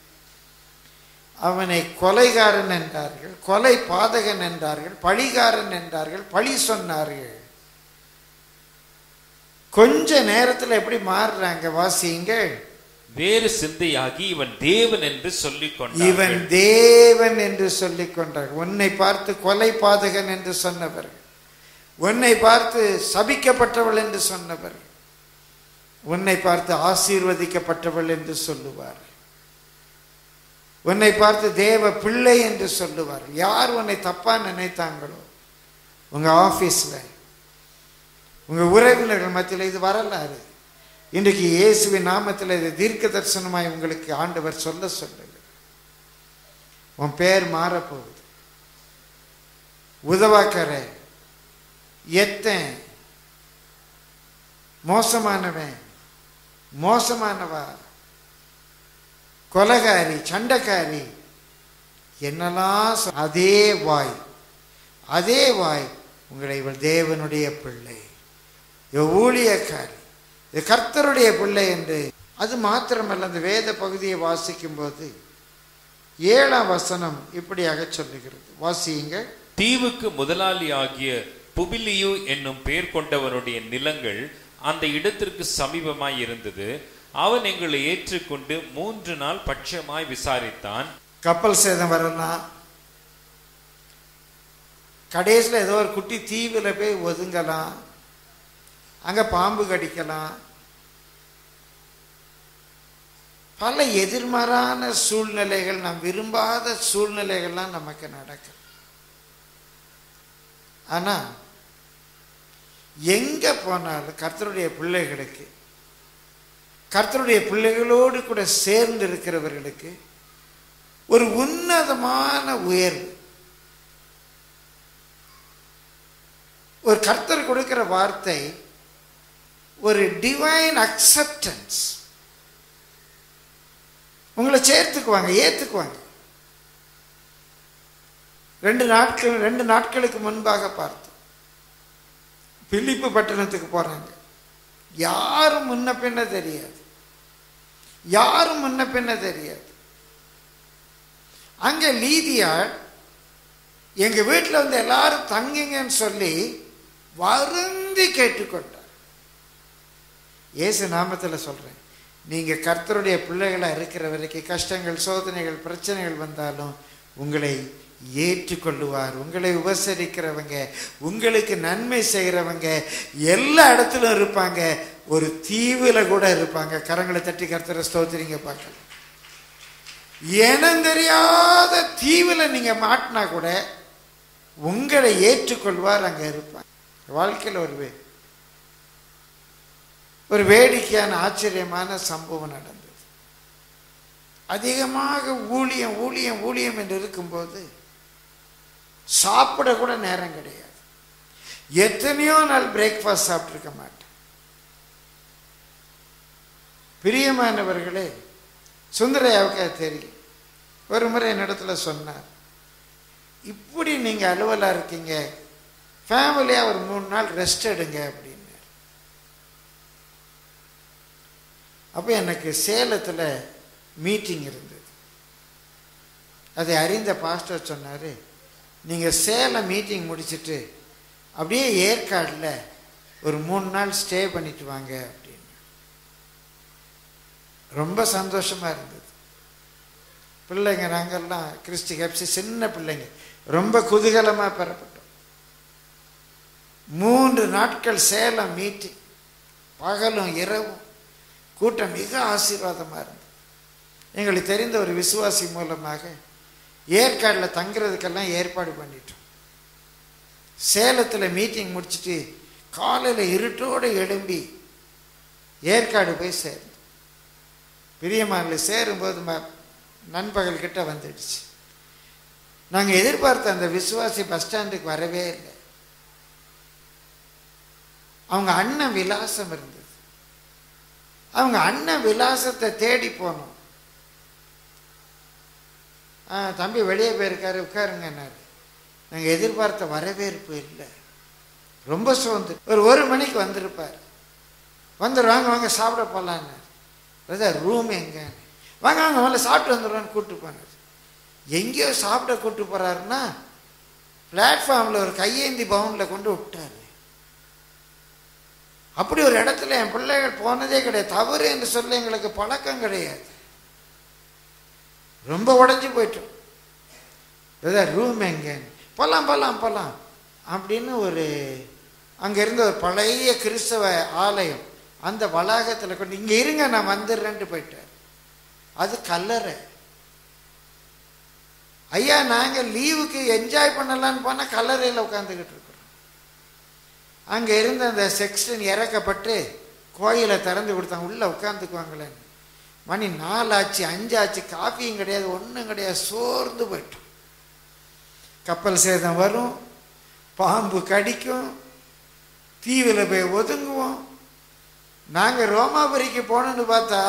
அவனை கொலைகாரன் என்றார்கள் கொலை பாதகன் என்றார்கள் பழிகாரன் என்றார்கள் பழி சொன்னார்கள் கொஞ்ச நேரத்தில் எப்படி மாறுறாங்க வாசியுங்கள் வேறு சிந்தையாகி இவன் தேவன் என்று சொல்லிக் இவன் கொண்டார்கள் தேவன் என்று சொல்லிக் கொண்டார் உன்னை பார்த்து கொலை பாதகன் என்று சொன்னவர்கள் உன்னை பார்த்து சபிக்கப்பட்டவள் என்று சொன்னவர்கள் உன்னை பார்த்து ஆசீர்வதிக்கப்பட்டவள் என்று சொல்லுவார் உன்னை பார்த்து தேவ பிள்ளை என்று சொல்லுவார் யார் உன்னை தப்பா நினைத்தாங்களோ உங்க ஆபீஸ்ல உங்க உறவினர்கள் மத்தியில் இது வரலாறு இன்றைக்கு இயேசுவின் நாமத்தில் இது தீர்க்க தரிசனமாய் உங்களுக்கு ஆண்டவர் சொல்ல சொல்லுங்க உன் பேர் மாறப்போகுது உதவாக்கரை எத்தன் மோசமானவன் மோசமானவா கொலகாரி சண்டைக்காரி என்னெல்லாம் சொ- அதே வாய் அதே வாய் உங்களை இவள் தேவனுடைய பிள்ளை இவள் ஊழியக்காரி இது கர்த்தருடைய பிள்ளை என்று அது மாத்திரமல்ல அந்த வேத பகுதியை வாசிக்கும் போது ஏழாம் வசனம் இப்படியாக சொல்லுகிறது வாசியுங்கள் தீவுக்கு முதலாளி ஆகிய புபிலியு என்னும் பெயர் கொண்டவனுடைய நிலங்கள் அந்த இடத்திற்கு சமீபமாய் இருந்தது அவன் எங்களை ஏற்றுக்கொண்டு மூன்று நாள் பட்சமாய் விசாரித்தான் கப்பல் சேதம் வரலாம் கடைசியில் ஏதோ ஒரு குட்டி தீவில் போய் ஒதுங்கலாம் அங்கே பாம்பு கடிக்கலாம் பல எதிர்மாறான சூழ்நிலைகள் நாம் விரும்பாத சூழ்நிலைகள்லாம் நமக்கு நடக்கும் ஆனா எங்க போனாலும் கர்த்தருடைய பிள்ளைகளுக்கு கர்த்தருடைய பிள்ளைகளோடு கூட சேர்ந்து இருக்கிறவர்களுக்கு ஒரு உன்னதமான உயர்வு ஒரு கர்த்தர் கொடுக்கிற வார்த்தை ஒரு டிவைன் அக்செப்டன்ஸ் உங்களை சேர்த்துக்குவாங்க ஏத்துக்குவாங்க ரெண்டு நாட்கள் ரெண்டு நாட்களுக்கு முன்பாக பார்த்தோம் பிலிப்பு பட்டணத்துக்கு போறாங்க யாரும் முன்ன பின்ன தெரியாது யாரும் முன்ன பின்ன தெரியாது அங்க லீதியாள் எங்க வீட்டில் வந்து எல்லாரும் தங்குங்கன்னு சொல்லி வருந்தி கேட்டுக்கொண்டார் இயேசு நாமத்தில் சொல்றேன் நீங்க கர்த்தருடைய பிள்ளைகளா இருக்கிற வரைக்கும் கஷ்டங்கள் சோதனைகள் பிரச்சனைகள் வந்தாலும் உங்களை ஏற்றுக்கொள்ளுவார் உங்களை உபசரிக்கிறவங்க உங்களுக்கு நன்மை செய்கிறவங்க எல்லா இடத்துலும் இருப்பாங்க ஒரு தீவுல கூட இருப்பாங்க கரங்களை தட்டி கர்த்தரை ஸ்தோத்திரிங்க பார்க்கலாம் இனம் தெரியாத தீவுல நீங்க மாட்டினா கூட உங்களை ஏற்றுக்கொள்வார் அங்க இருப்பார் வாழ்க்கையில் ஒரு வே- ஒரு வேடிக்கையான ஆச்சரியமான சம்பவம் நடந்தது அதிகமாக ஊழியம் ஊழியம் ஊழியம் என்று இருக்கும்போது சாப்பிட கூட நேரம் கிடையாது எத்தனையோ நாள் பிரேக்ஃபாஸ்ட் சாப்பிட்டிருக்க மாட்டேன் பிரியமானவர்களே சுந்தரையாவுக்கு அது தெரியும் ஒரு முறை என்னிடத்துல சொன்னார் இப்படி நீங்க அலுவலா இருக்கீங்க ஃபேமிலியா ஒரு மூணு நாள் ரெஸ்ட் எடுங்க அப்படின்னு அப்போ எனக்கு சேலத்தில் மீட்டிங் இருந்தது அதை அறிந்த பாஸ்டர் சொன்னார் நீங்கள் சேலம் மீட்டிங் முடிச்சிட்டு அப்படியே ஏற்காடில் ஒரு மூணு நாள் ஸ்டே பண்ணிட்டு வாங்க அப்படின்னு ரொம்ப சந்தோஷமா இருந்தது பிள்ளைங்க நாங்கெல்லாம் கிறிஸ்டி கப்சி சின்ன பிள்ளைங்க ரொம்ப குதூகலமாக பெறப்பட்டோம் மூன்று நாட்கள் சேலம் மீட்டிங் பகலும் இரவும் கூட்டம் மிக ஆசீர்வாதமாக இருந்தது எங்களுக்கு தெரிந்த ஒரு விசுவாசி மூலமாக ஏற்காடில் தங்குறதுக்கெல்லாம் ஏற்பாடு பண்ணிட்டோம் சேலத்தில் மீட்டிங் முடிச்சிட்டு காலையில் இருட்டோடு எழும்பி ஏற்காடு போய் சேர்ந்தோம் பிரியமானில் சேரும்போது ம நண்பகல் கிட்ட வந்துடுச்சு நாங்கள் எதிர்பார்த்த அந்த விசுவாசி பஸ் ஸ்டாண்டுக்கு வரவே இல்லை அவங்க அண்ணன் விலாசம் இருந்தது அவங்க அண்ணன் விலாசத்தை தேடி போனோம் ஆ தம்பி வெளியே போயிருக்காரு உட்காருங்கன்னாரு நாங்கள் எதிர்பார்த்த வரவேற்பு இல்லை ரொம்ப சோர்ந்து ஒரு ஒரு மணிக்கு வந்திருப்பார் வந்து வாங்க வாங்க சாப்பிட போகலான்னு பிரதர் ரூம் எங்க வாங்க வாங்க முதல்ல சாப்பிட்டு வந்துடுவான்னு கூப்பிட்டு போனார் எங்கேயோ சாப்பிட கூப்பிட்டு போகிறாருன்னா பிளாட்ஃபார்மில் ஒரு கையேந்தி பவுனில் கொண்டு விட்டார் அப்படி ஒரு இடத்துல என் பிள்ளைகள் போனதே கிடையாது தவறு என்று சொல்ல எங்களுக்கு பழக்கம் கிடையாது ரொம்ப உடஞ்சி போயிட்டோம் பிரதர் ரூம் எங்க போகலாம் போகலாம் போகலாம் அப்படின்னு ஒரு அங்கே இருந்த ஒரு பழைய கிறிஸ்தவ ஆலயம் அந்த வளாகத்தில் கொண்டு இங்கே இருங்க நான் வந்துடுறேன்ட்டு போயிட்டார் அது கல்லறை ஐயா நாங்கள் லீவுக்கு என்ஜாய் பண்ணலான்னு போனால் கல்லறையில் உட்காந்துக்கிட்டு இருக்கிறோம் அங்கே இருந்த அந்த செக்ஷன் இறக்கப்பட்டு கோயிலை திறந்து கொடுத்தாங்க உள்ளே உட்காந்துக்குவாங்களேன்னு மணி நாலாச்சு அஞ்சாச்சு காஃபியும் கிடையாது ஒன்றும் கிடையாது சோர்ந்து போயிட்டோம் கப்பல் சேதம் வரும் பாம்பு கடிக்கும் தீவில் போய் ஒதுங்குவோம் நாங்கள் ரோமாபுரிக்கு போனோன்னு பார்த்தா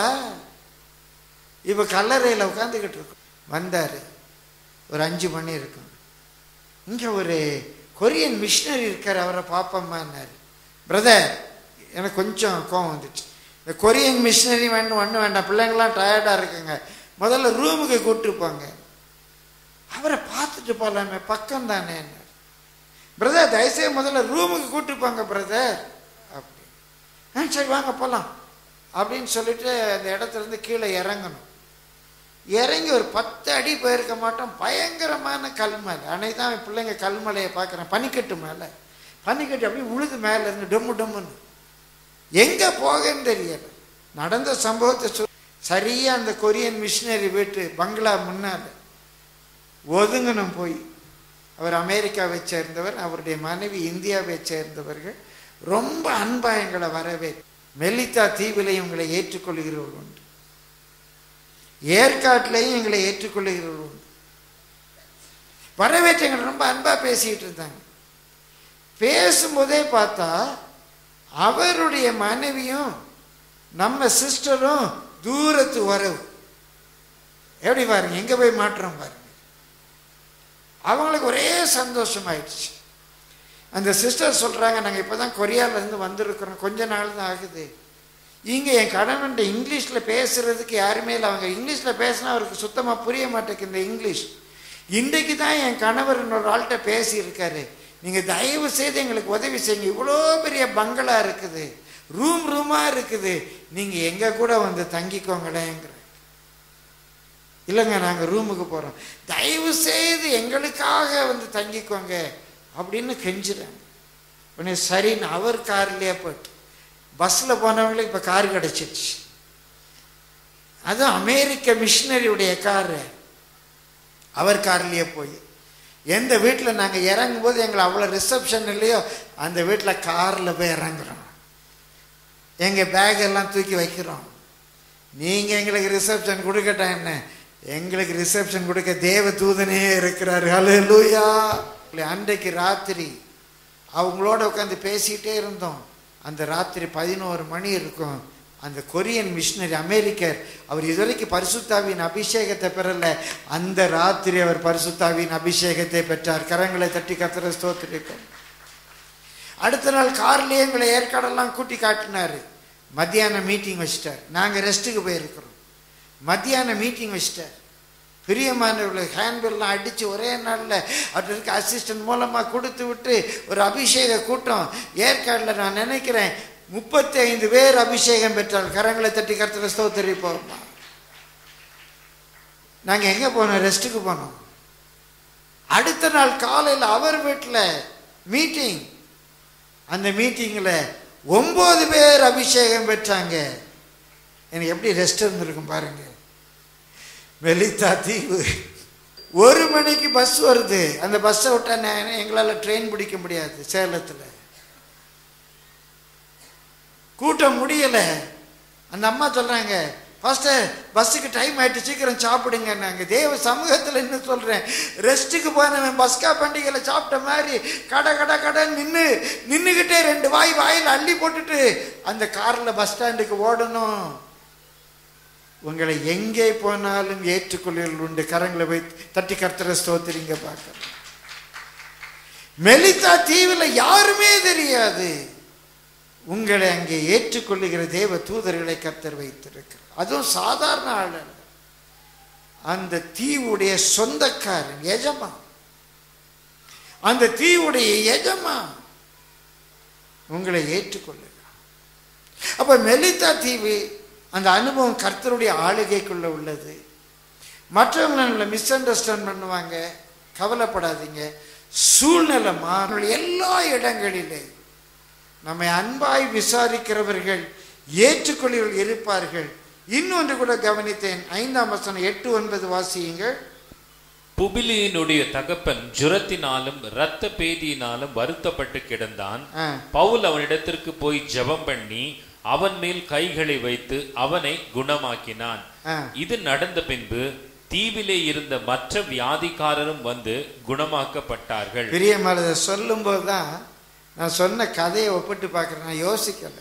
இப்போ கல்லறையில் உட்காந்துக்கிட்டு இருக்கோம் வந்தார் ஒரு அஞ்சு மணி இருக்கும் இங்கே ஒரு கொரியன் மிஷினரி இருக்கார் அவரை பார்ப்போம்மான்னாரு பிரதர் எனக்கு கொஞ்சம் கோவம் வந்துச்சு இந்த கொரியன் மிஷினரி வேணும் ஒன்றும் வேண்டாம் பிள்ளைங்களாம் டயர்டாக இருக்குங்க முதல்ல ரூமுக்கு கூப்பிட்டு போங்க அவரை பார்த்துட்டு போகலாமே பக்கம் தானே பிரதர் தயவுசெய்து முதல்ல ரூமுக்கு கூப்பிட்டு போங்க பிரதர் அப்படி ஆ சரி வாங்க போகலாம் அப்படின்னு சொல்லிட்டு அந்த இடத்துல இருந்து கீழே இறங்கணும் இறங்கி ஒரு பத்து அடி போயிருக்க மாட்டோம் பயங்கரமான கல்மலை அன்னைக்கு தான் என் பிள்ளைங்க கல்மலையை பார்க்குறேன் பனிக்கட்டு மேலே பனிக்கட்டு அப்படியே உழுது மேலே இருந்து டொம்மு டொம்முன்னு எங்கே போகன்னு தெரியல நடந்த சம்பவத்தை சொல் சரியாக அந்த கொரியன் மிஷினரி வீட்டு பங்களா முன்னால் ஒதுங்கணும் போய் அவர் அமெரிக்காவை சேர்ந்தவர் அவருடைய மனைவி இந்தியாவை சேர்ந்தவர்கள் ரொம்ப அன்பா எங்களை வரவே மெல்லித்தா தீவிலை உங்களை ஏற்றுக்கொள்கிறவர்கள் உண்டு ஏற்காட்டிலையும் எங்களை ஏற்றுக்கொள்ளுகிறவர்கள் உண்டு வரவேற்று எங்களை ரொம்ப அன்பா பேசிட்டு இருந்தாங்க பேசும்போதே பார்த்தா அவருடைய மனைவியும் நம்ம சிஸ்டரும் தூரத்து உறவு எப்படி பாருங்க எங்க போய் மாற்றம் பாருங்க அவங்களுக்கு ஒரே சந்தோஷம் ஆயிடுச்சு அந்த சிஸ்டர் சொல்றாங்க நாங்க இப்பதான் கொரியால இருந்து வந்திருக்கிறோம் கொஞ்ச நாள் தான் ஆகுது இங்க என் கணவன் இங்கிலீஷ்ல பேசுறதுக்கு யாருமே இல்லை அவங்க இங்கிலீஷ்ல பேசினா அவருக்கு சுத்தமா புரிய மாட்டேங்குது இந்த இங்கிலீஷ் இன்றைக்கு தான் என் கணவர் இன்னொரு ஆள்கிட்ட பேசி இருக்காரு நீங்க தயவு செய்து எங்களுக்கு உதவி செய்யுங்க இவ்வளோ பெரிய பங்களா இருக்குது ரூம் ரூமா இருக்குது நீங்க எங்க கூட வந்து தங்கிக்கோங்களேங்கிற இல்லைங்க நாங்கள் ரூமுக்கு போகிறோம் தயவு செய்து எங்களுக்காக வந்து தங்கிக்கோங்க அப்படின்னு கெஞ்சுறாங்க உடனே சரின்னு அவர் கார்லேயே போயிட்டு பஸ்ஸில் போனவங்களுக்கு இப்போ கார் கிடச்சிருச்சு அதுவும் அமெரிக்க மிஷினரியுடைய காரு அவர் கார்லேயே போய் எந்த வீட்டில் நாங்கள் இறங்கும் போது எங்களை அவ்வளோ ரிசப்ஷன் இல்லையோ அந்த வீட்டில் காரில் போய் இறங்குறோம் எங்கள் பேக் எல்லாம் தூக்கி வைக்கிறோம் நீங்கள் எங்களுக்கு ரிசப்ஷன் கொடுக்கட்டா என்ன எங்களுக்கு ரிசப்ஷன் கொடுக்க தேவ தூதனே இருக்கிறார் ஹalleluya அன்றைக்கு ராத்திரி அவங்களோட உட்காந்து பேசிகிட்டே இருந்தோம் அந்த ராத்திரி பதினோரு மணி இருக்கும் அந்த கொரியன் மிஷினரி அமெரிக்கர் அவர் இதுவரைக்கும் பரிசுத்தாவின் அபிஷேகத்தை பெறல அந்த ராத்திரி அவர் பரிசுத்தாவின் அபிஷேகத்தை பெற்றார் கரங்களை தட்டி கத்திர ஸ்தோத்திரிப்போம் அடுத்த நாள் கார்லேயே எங்களை ஏற்காடெல்லாம் கூட்டி காட்டினாரு மத்தியானம் மீட்டிங் வச்சிட்டார் நாங்கள் ரெஸ்ட்டுக்கு போயிருக்கிறோம் மத்தியானம் மீட்டிங் வச்சிட்டார் பிரியமானவர்களை ஹேண்ட்பில்லாம் அடித்து ஒரே நாளில் அவருக்கு இருக்க அசிஸ்டன்ட் மூலமாக கொடுத்து விட்டு ஒரு அபிஷேக கூட்டம் ஏற்காடில் நான் நினைக்கிறேன் முப்பத்தி ஐந்து பேர் அபிஷேகம் பெற்றார் கரங்களை தட்டி கருத்துல ஸ்தோத்தரிப்போம் நாங்கள் எங்கே போனோம் ரெஸ்ட்டுக்கு போனோம் அடுத்த நாள் காலையில் அவர் வீட்டில் மீட்டிங் அந்த மீட்டிங்கில் ஒன்பது பேர் அபிஷேகம் பெற்றாங்க எனக்கு எப்படி ரெஸ்ட் இருந்திருக்கும் பாருங்க வெளித்தா தீவு ஒரு மணிக்கு பஸ் வருது அந்த பஸ்ஸை விட்டா நான் எங்களால் ட்ரெயின் பிடிக்க முடியாது சேலத்தில் கூட்டம் முடியலை அந்த அம்மா சொல்கிறாங்க ஃபஸ்ட்டு பஸ்ஸுக்கு டைம் ஆயிட்டு சீக்கிரம் சாப்பிடுங்க நாங்கள் தேவ சமூகத்தில் என்ன சொல்கிறேன் ரெஸ்ட்டுக்கு போனவன் பஸ்கா பண்டிகையில் சாப்பிட்ட மாதிரி கடை கடை கடை நின்று நின்றுக்கிட்டே ரெண்டு வாய் வாயில் அள்ளி போட்டுட்டு அந்த காரில் பஸ் ஸ்டாண்டுக்கு ஓடணும் உங்களை எங்கே போனாலும் ஏற்றுக்கொள்ளில் உண்டு கரங்களை போய் தட்டி கர்த்தர ஸ்தோத்திரிங்க பார்க்கலாம் மெலித்தா தீவில் யாருமே தெரியாது உங்களை அங்கே ஏற்றுக்கொள்ளுகிற தேவ தூதர்களை கர்த்தர் வைத்திருக்கிறார் அதுவும் சாதாரண ஆள் அல்ல அந்த தீவுடைய சொந்தக்காரன் எஜமா அந்த தீவுடைய எஜமா உங்களை ஏற்றுக்கொள்ளுகிறார் அப்ப மெலித்தா தீவு அந்த அனுபவம் கர்த்தருடைய ஆளுகைக்குள்ள உள்ளது மற்றவங்க நம்மளை மிஸ் அண்டர்ஸ்டாண்ட் பண்ணுவாங்க கவலைப்படாதீங்க சூழ்நிலை மாறும் எல்லா இடங்களிலே நம்மை அன்பாய் விசாரிக்கிறவர்கள் ஏற்றுக்கொள்ளிகள் இருப்பார்கள் இன்னொன்று கூட கவனித்தேன் ஐந்தாம் வசனம் எட்டு ஒன்பது வாசியுங்கள் புபிலியினுடைய தகப்பன் ஜுரத்தினாலும் இரத்த பேதியினாலும் வருத்தப்பட்டு கிடந்தான் ஆ, பவுல் அவனிடத்திற்கு போய் ஜெபம் பண்ணி அவன் மேல் கைகளை வைத்து அவனை குணமாக்கினான் ஆ. இது நடந்த பின்பு தீவிலே இருந்த மற்ற வியாதிக்காரரும் வந்து குணமாக்கப்பட்டார்கள் பிரியமானதை சொல்லும்போது தான் நான் சொன்ன கதையை ஒப்பிட்டு பார்க்குறேன் நான் யோசிக்கல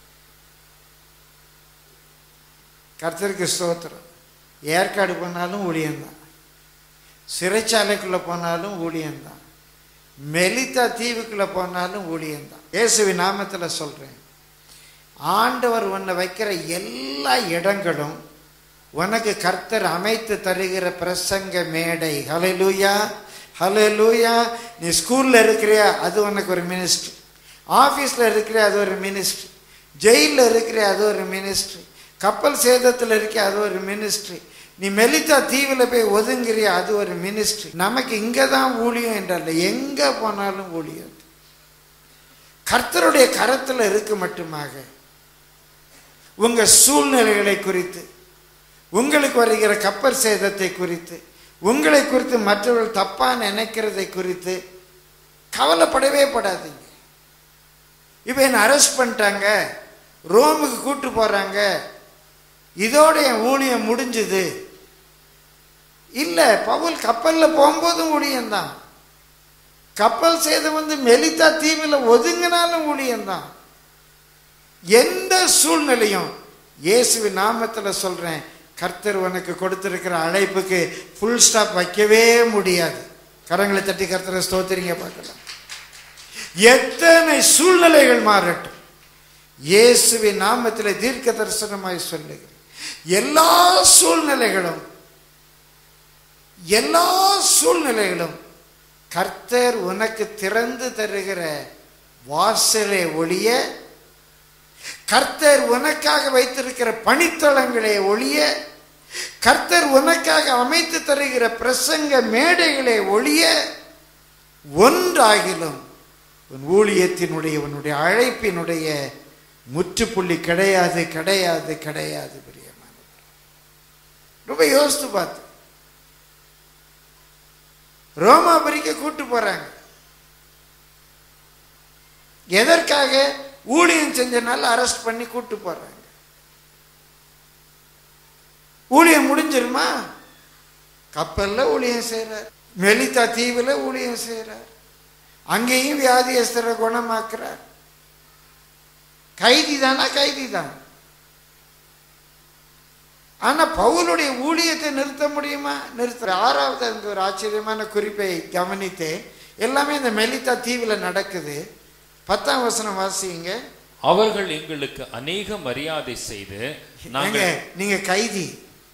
கர்த்தருக்கு ஸ்தோத்திரம் ஏற்காடு போனாலும் ஊழியம்தான் சிறைச்சாலைக்குள்ளே போனாலும் ஊழியம்தான் மெலித்தா தீவுக்குள்ளே போனாலும் ஊழியம்தான் இயேசுவின் நாமத்தில் சொல்கிறேன் ஆண்டவர் உன்னை வைக்கிற எல்லா இடங்களும் உனக்கு கர்த்தர் அமைத்து தருகிற பிரசங்க மேடை ஹalleluya ஹalleluya நீ ஸ்கூல்ல இருக்கிறியா அது உனக்கு ஒரு மினிஸ்ட்ரி ஆஃபீஸில் இருக்கிறியா அது ஒரு மினிஸ்ட்ரி ஜெயிலில் இருக்கிறியா அது ஒரு மினிஸ்ட்ரி கப்பல் சேதத்தில் இருக்கியா அது ஒரு மினிஸ்ட்ரி நீ மெலித்தா தீவில் போய் ஒதுங்குறியா அது ஒரு மினிஸ்ட்ரி நமக்கு இங்கே தான் ஊழியம் என்றல்ல எங்கே போனாலும் ஊழியம் கர்த்தருடைய கரத்தில் இருக்கு மட்டுமாக உங்க சூழ்நிலைகளை குறித்து உங்களுக்கு வருகிற கப்பல் சேதத்தை குறித்து உங்களை குறித்து மற்றவர்கள் தப்பா நினைக்கிறதை குறித்து கவலைப்படவே படாதீங்க இப்போ என்னை அரெஸ்ட் பண்ணிட்டாங்க ரோமுக்கு கூட்டு போறாங்க இதோட என் ஊழியம் முடிஞ்சுது இல்லை பவுல் கப்பலில் போகும்போதும் ஊழியம்தான் கப்பல் சேதம் வந்து மெலித்தா தீவில் ஒதுங்கினாலும் ஊழியம்தான் எந்த சூழ்நிலையும் இயேசுவின் நாமத்தில் சொல்றேன் கர்த்தர் உனக்கு கொடுத்திருக்கிற அழைப்புக்கு ஃபுல் ஸ்டாப் வைக்கவே முடியாது கரங்களை தட்டி கர்த்தரை ஸ்தோத்திரிங்க பார்க்கலாம் எத்தனை சூழ்நிலைகள் மாறட்டும் இயேசுவின் நாமத்தில் தீர்க்க தரிசனமாய் சொல்லுகிறேன் எல்லா சூழ்நிலைகளும் எல்லா சூழ்நிலைகளும் கர்த்தர் உனக்கு திறந்து தருகிற வாசலை ஒளிய கர்த்தர் உனக்காக வைத்திருக்கிற பணித்தளங்களே ஒளிய கர்த்தர் உனக்காக அமைத்து தருகிற பிரசங்க மேடைகளே ஒளிய ஒன்றாகிலும் உன் ஊழியத்தினுடைய உன்னுடைய அழைப்பினுடைய முற்றுப்புள்ளி கிடையாது கிடையாது கிடையாது பிரியமானவர் ரொம்ப யோசித்து பார்த்து ரோமாபுரிக்கு கூட்டு போறாங்க எதற்காக ஊழியம் செஞ்சனால அரெஸ்ட் பண்ணி கூட்டு போறாங்க ஊழியம் முடிஞ்சிருமா கப்பல்ல ஊழியம் செய்றார் மெலிதா தீவுல ஊழியம் செய்றார் அங்கேயும் வியாதியஸ்தரை குணமாக்குறார் கைதி தானா கைதி தான் ஆனா பவுலுடைய ஊழியத்தை நிறுத்த முடியுமா நிறுத்த ஆறாவது அந்த ஒரு ஆச்சரியமான குறிப்பை கவனித்தேன் எல்லாமே இந்த மெலிதா தீவுல நடக்குது பத்தாம் வசனம் வாசிங்க அவர்கள் எங்களுக்கு அநேக மரியாதை செய்து ஏங்க நாங்கள் நீங்க கைதி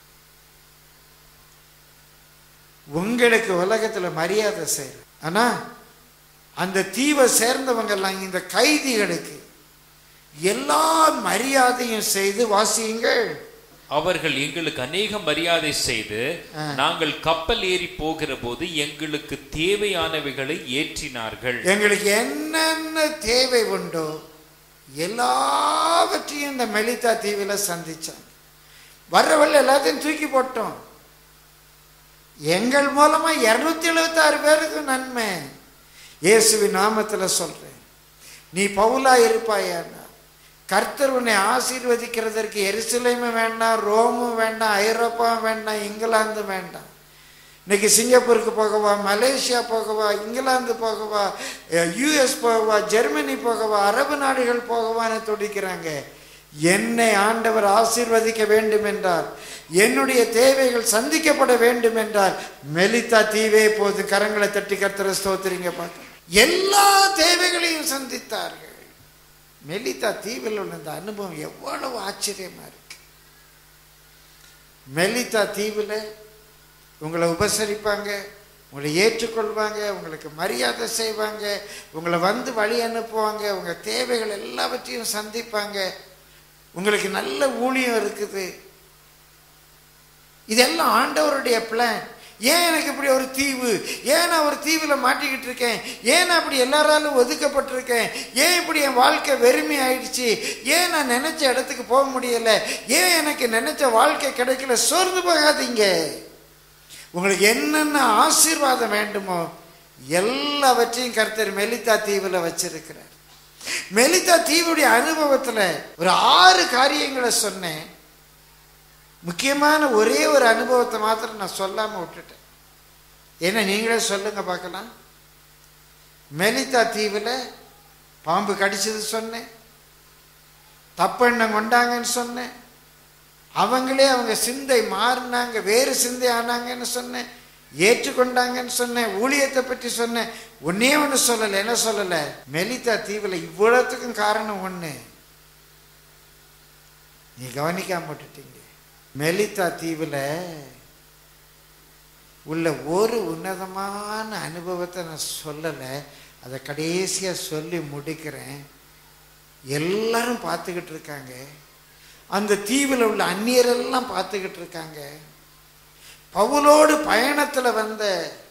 உங்களுக்கு உலகத்துல மரியாதை செய்யற ஆனா அந்த தீவை சேர்ந்தவங்க எல்லாம் இந்த கைதிகளுக்கு எல்லா மரியாதையும் செய்து வாசியுங்கள் அவர்கள் எங்களுக்கு அநேக மரியாதை செய்து ஆ. நாங்கள் கப்பல் ஏறி போகிற போது எங்களுக்கு தேவையானவைகளை ஏற்றினார்கள் எங்களுக்கு என்னென்ன தேவை உண்டோ எல்லாவற்றையும் இந்த மெலிதா தீவில சந்திச்சாங்க வர்றவள்ள எல்லாத்தையும் தூக்கி போட்டோம் எங்கள் மூலமா இருநூத்தி எழுபத்தாறு பேருக்கு நன்மை இயேசுவின் நாமத்துல சொல்றேன் நீ பவுலா இருப்பாயான்னா கர்த்தர் உன்னை ஆசீர்வதிக்கிறதற்கு எருசலேமும் வேண்டாம் ரோமும் வேண்டாம் ஐரோப்பாவும் வேண்டாம் இங்கிலாந்து வேண்டாம் இன்னைக்கு சிங்கப்பூருக்கு போகவா மலேசியா போகவா இங்கிலாந்து போகவா யூஎஸ் போகவா ஜெர்மனி போகவா அரபு நாடுகள் போகவான்னு துடிக்கிறாங்க என்னை ஆண்டவர் ஆசீர்வதிக்க வேண்டும் என்றால் என்னுடைய தேவைகள் சந்திக்கப்பட வேண்டும் என்றால் மெலித்தா தீவே போது கரங்களை தட்டி கர்த்தரை ஸ்தோத்திரிங்க பார்க்க எல்லா தேவைகளையும் சந்தித்தார்கள் மெலிதா தீவில் உள்ள இந்த அனுபவம் எவ்வளவு ஆச்சரியமா இருக்கு மெலிதா தீவில் உங்களை உபசரிப்பாங்க உங்களை ஏற்றுக்கொள்வாங்க உங்களுக்கு மரியாதை செய்வாங்க உங்களை வந்து வழி அனுப்புவாங்க உங்கள் தேவைகள் எல்லாவற்றையும் சந்திப்பாங்க உங்களுக்கு நல்ல ஊழியம் இருக்குது இதெல்லாம் ஆண்டவருடைய பிளான் ஏன் எனக்கு இப்படி ஒரு தீவு ஏன் நான் ஒரு தீவில் மாட்டிக்கிட்டு இருக்கேன் ஏன் நான் அப்படி எல்லாராலும் ஒதுக்கப்பட்டிருக்கேன் ஏன் இப்படி என் வாழ்க்கை வெறுமை ஆயிடுச்சு ஏன் நான் நினைச்ச இடத்துக்கு போக முடியல ஏன் எனக்கு நினைச்ச வாழ்க்கை கிடைக்கல சோர்ந்து போகாதீங்க உங்களுக்கு என்னென்ன ஆசீர்வாதம் வேண்டுமோ எல்லாவற்றையும் கர்த்தர் மெலிதா தீவில் வச்சிருக்கிறார் மெலிதா தீவுடைய அனுபவத்தில் ஒரு ஆறு காரியங்களை சொன்னேன் முக்கியமான ஒரே ஒரு அனுபவத்தை மாத்திரம் நான் சொல்லாமல் விட்டுட்டேன் ஏன்னா நீங்களே சொல்லுங்க பார்க்கலாம் மெலிதா தீவில் பாம்பு கடிச்சது சொன்னேன் தப்பெண்ணம் கொண்டாங்கன்னு சொன்னேன் அவங்களே அவங்க சிந்தை மாறினாங்க வேறு சிந்தை ஆனாங்கன்னு சொன்னேன் ஏற்றுக்கொண்டாங்கன்னு சொன்னேன் ஊழியத்தை பற்றி சொன்னேன் ஒன்னே ஒன்று சொல்லலை என்ன சொல்லலை மெலிதா தீவில் இவ்வளோத்துக்கும் காரணம் ஒன்று நீ கவனிக்காம விட்டுட்டீங்க மெலிதா தீவில் உள்ள ஒரு உன்னதமான அனுபவத்தை நான் சொல்லலை அதை கடைசியாக சொல்லி முடிக்கிறேன் எல்லாரும் பார்த்துக்கிட்டு இருக்காங்க அந்த தீவில் உள்ள அந்நியரெல்லாம் பார்த்துக்கிட்டு இருக்காங்க பவுலோடு பயணத்தில் வந்த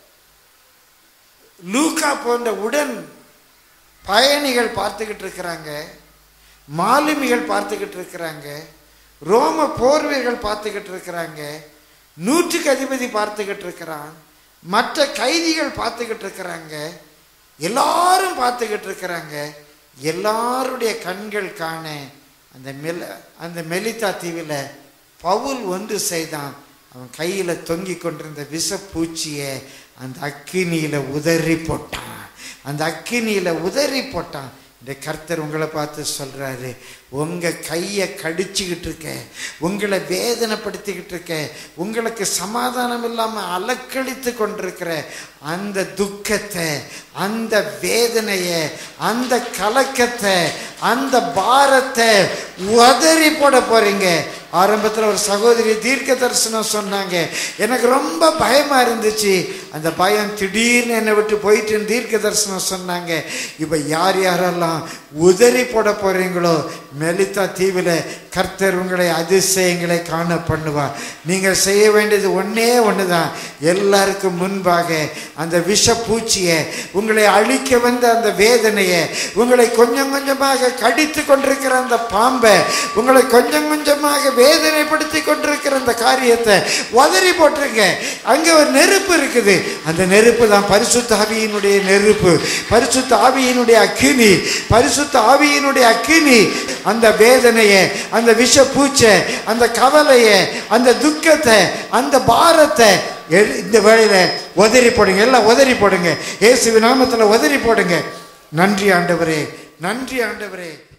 லூக்கா போன்ற உடன் பயணிகள் பார்த்துக்கிட்டு இருக்கிறாங்க மாலுமிகள் பார்த்துக்கிட்டு இருக்கிறாங்க ரோம போர்வீர்கள் பார்த்துக்கிட்டு இருக்கிறாங்க நூற்றுக்கு அதிபதி பார்த்துக்கிட்டு இருக்கிறான் மற்ற கைதிகள் பார்த்துக்கிட்டு இருக்கிறாங்க எல்லாரும் பார்த்துக்கிட்டு இருக்கிறாங்க எல்லாருடைய கண்கள் காண அந்த மெல அந்த மெலிதா தீவில் பவுல் ஒன்று செய்தான் அவன் கையில் தொங்கி கொண்டிருந்த விஷப்பூச்சியை அந்த அக்கினியில் உதறி போட்டான் அந்த அக்கினியில் உதறி போட்டான் இந்த கர்த்தர் உங்களை பார்த்து சொல்றாரு உங்க கையை கடிச்சுக்கிட்டு இருக்க உங்களை வேதனைப்படுத்திக்கிட்டு இருக்க உங்களுக்கு சமாதானம் இல்லாம அலக்கழித்து கொண்டிருக்கிற அந்த துக்கத்தை அந்த வேதனையை அந்த கலக்கத்தை அந்த பாரத்தை உதறி போட போறீங்க ஆரம்பத்தில் ஒரு சகோதரி தீர்க்க தரிசனம் சொன்னாங்க எனக்கு ரொம்ப பயமா இருந்துச்சு அந்த பயம் திடீர்னு என்னை விட்டு போயிட்டு தீர்க்க தரிசனம் சொன்னாங்க இப்போ யார் யாரெல்லாம் உதறி போட போறீங்களோ மெலித்தா தீவில் கர்த்தர் உங்களை அதிசயங்களை காண பண்ணுவார் நீங்கள் செய்ய வேண்டியது ஒன்றே ஒன்று தான் எல்லாருக்கும் முன்பாக அந்த விஷப்பூச்சியை உங்களை அழிக்க வந்த அந்த வேதனையை உங்களை கொஞ்சம் கொஞ்சமாக கடித்து கொண்டிருக்கிற அந்த பாம்பை உங்களை கொஞ்சம் கொஞ்சமாக வேதனைப்படுத்தி கொண்டிருக்கிற அந்த காரியத்தை உதறி போட்டுருங்க அங்கே ஒரு நெருப்பு இருக்குது அந்த நெருப்பு தான் பரிசுத்த ஆவியினுடைய நெருப்பு பரிசுத்த ஆவியினுடைய அக்கினி பரிசுத்த ஆவியினுடைய அக்கினி அந்த வேதனையை அந்த விஷ பூச்சை அந்த கவலையை அந்த துக்கத்தை அந்த பாரத்தை எ- இந்த வேளையில உதறி போடுங்க எல்லாம் உதறி போடுங்க இயேசுவின் நாமத்தில் உதறி போடுங்க நன்றி ஆண்டவரே நன்றி ஆண்டவரே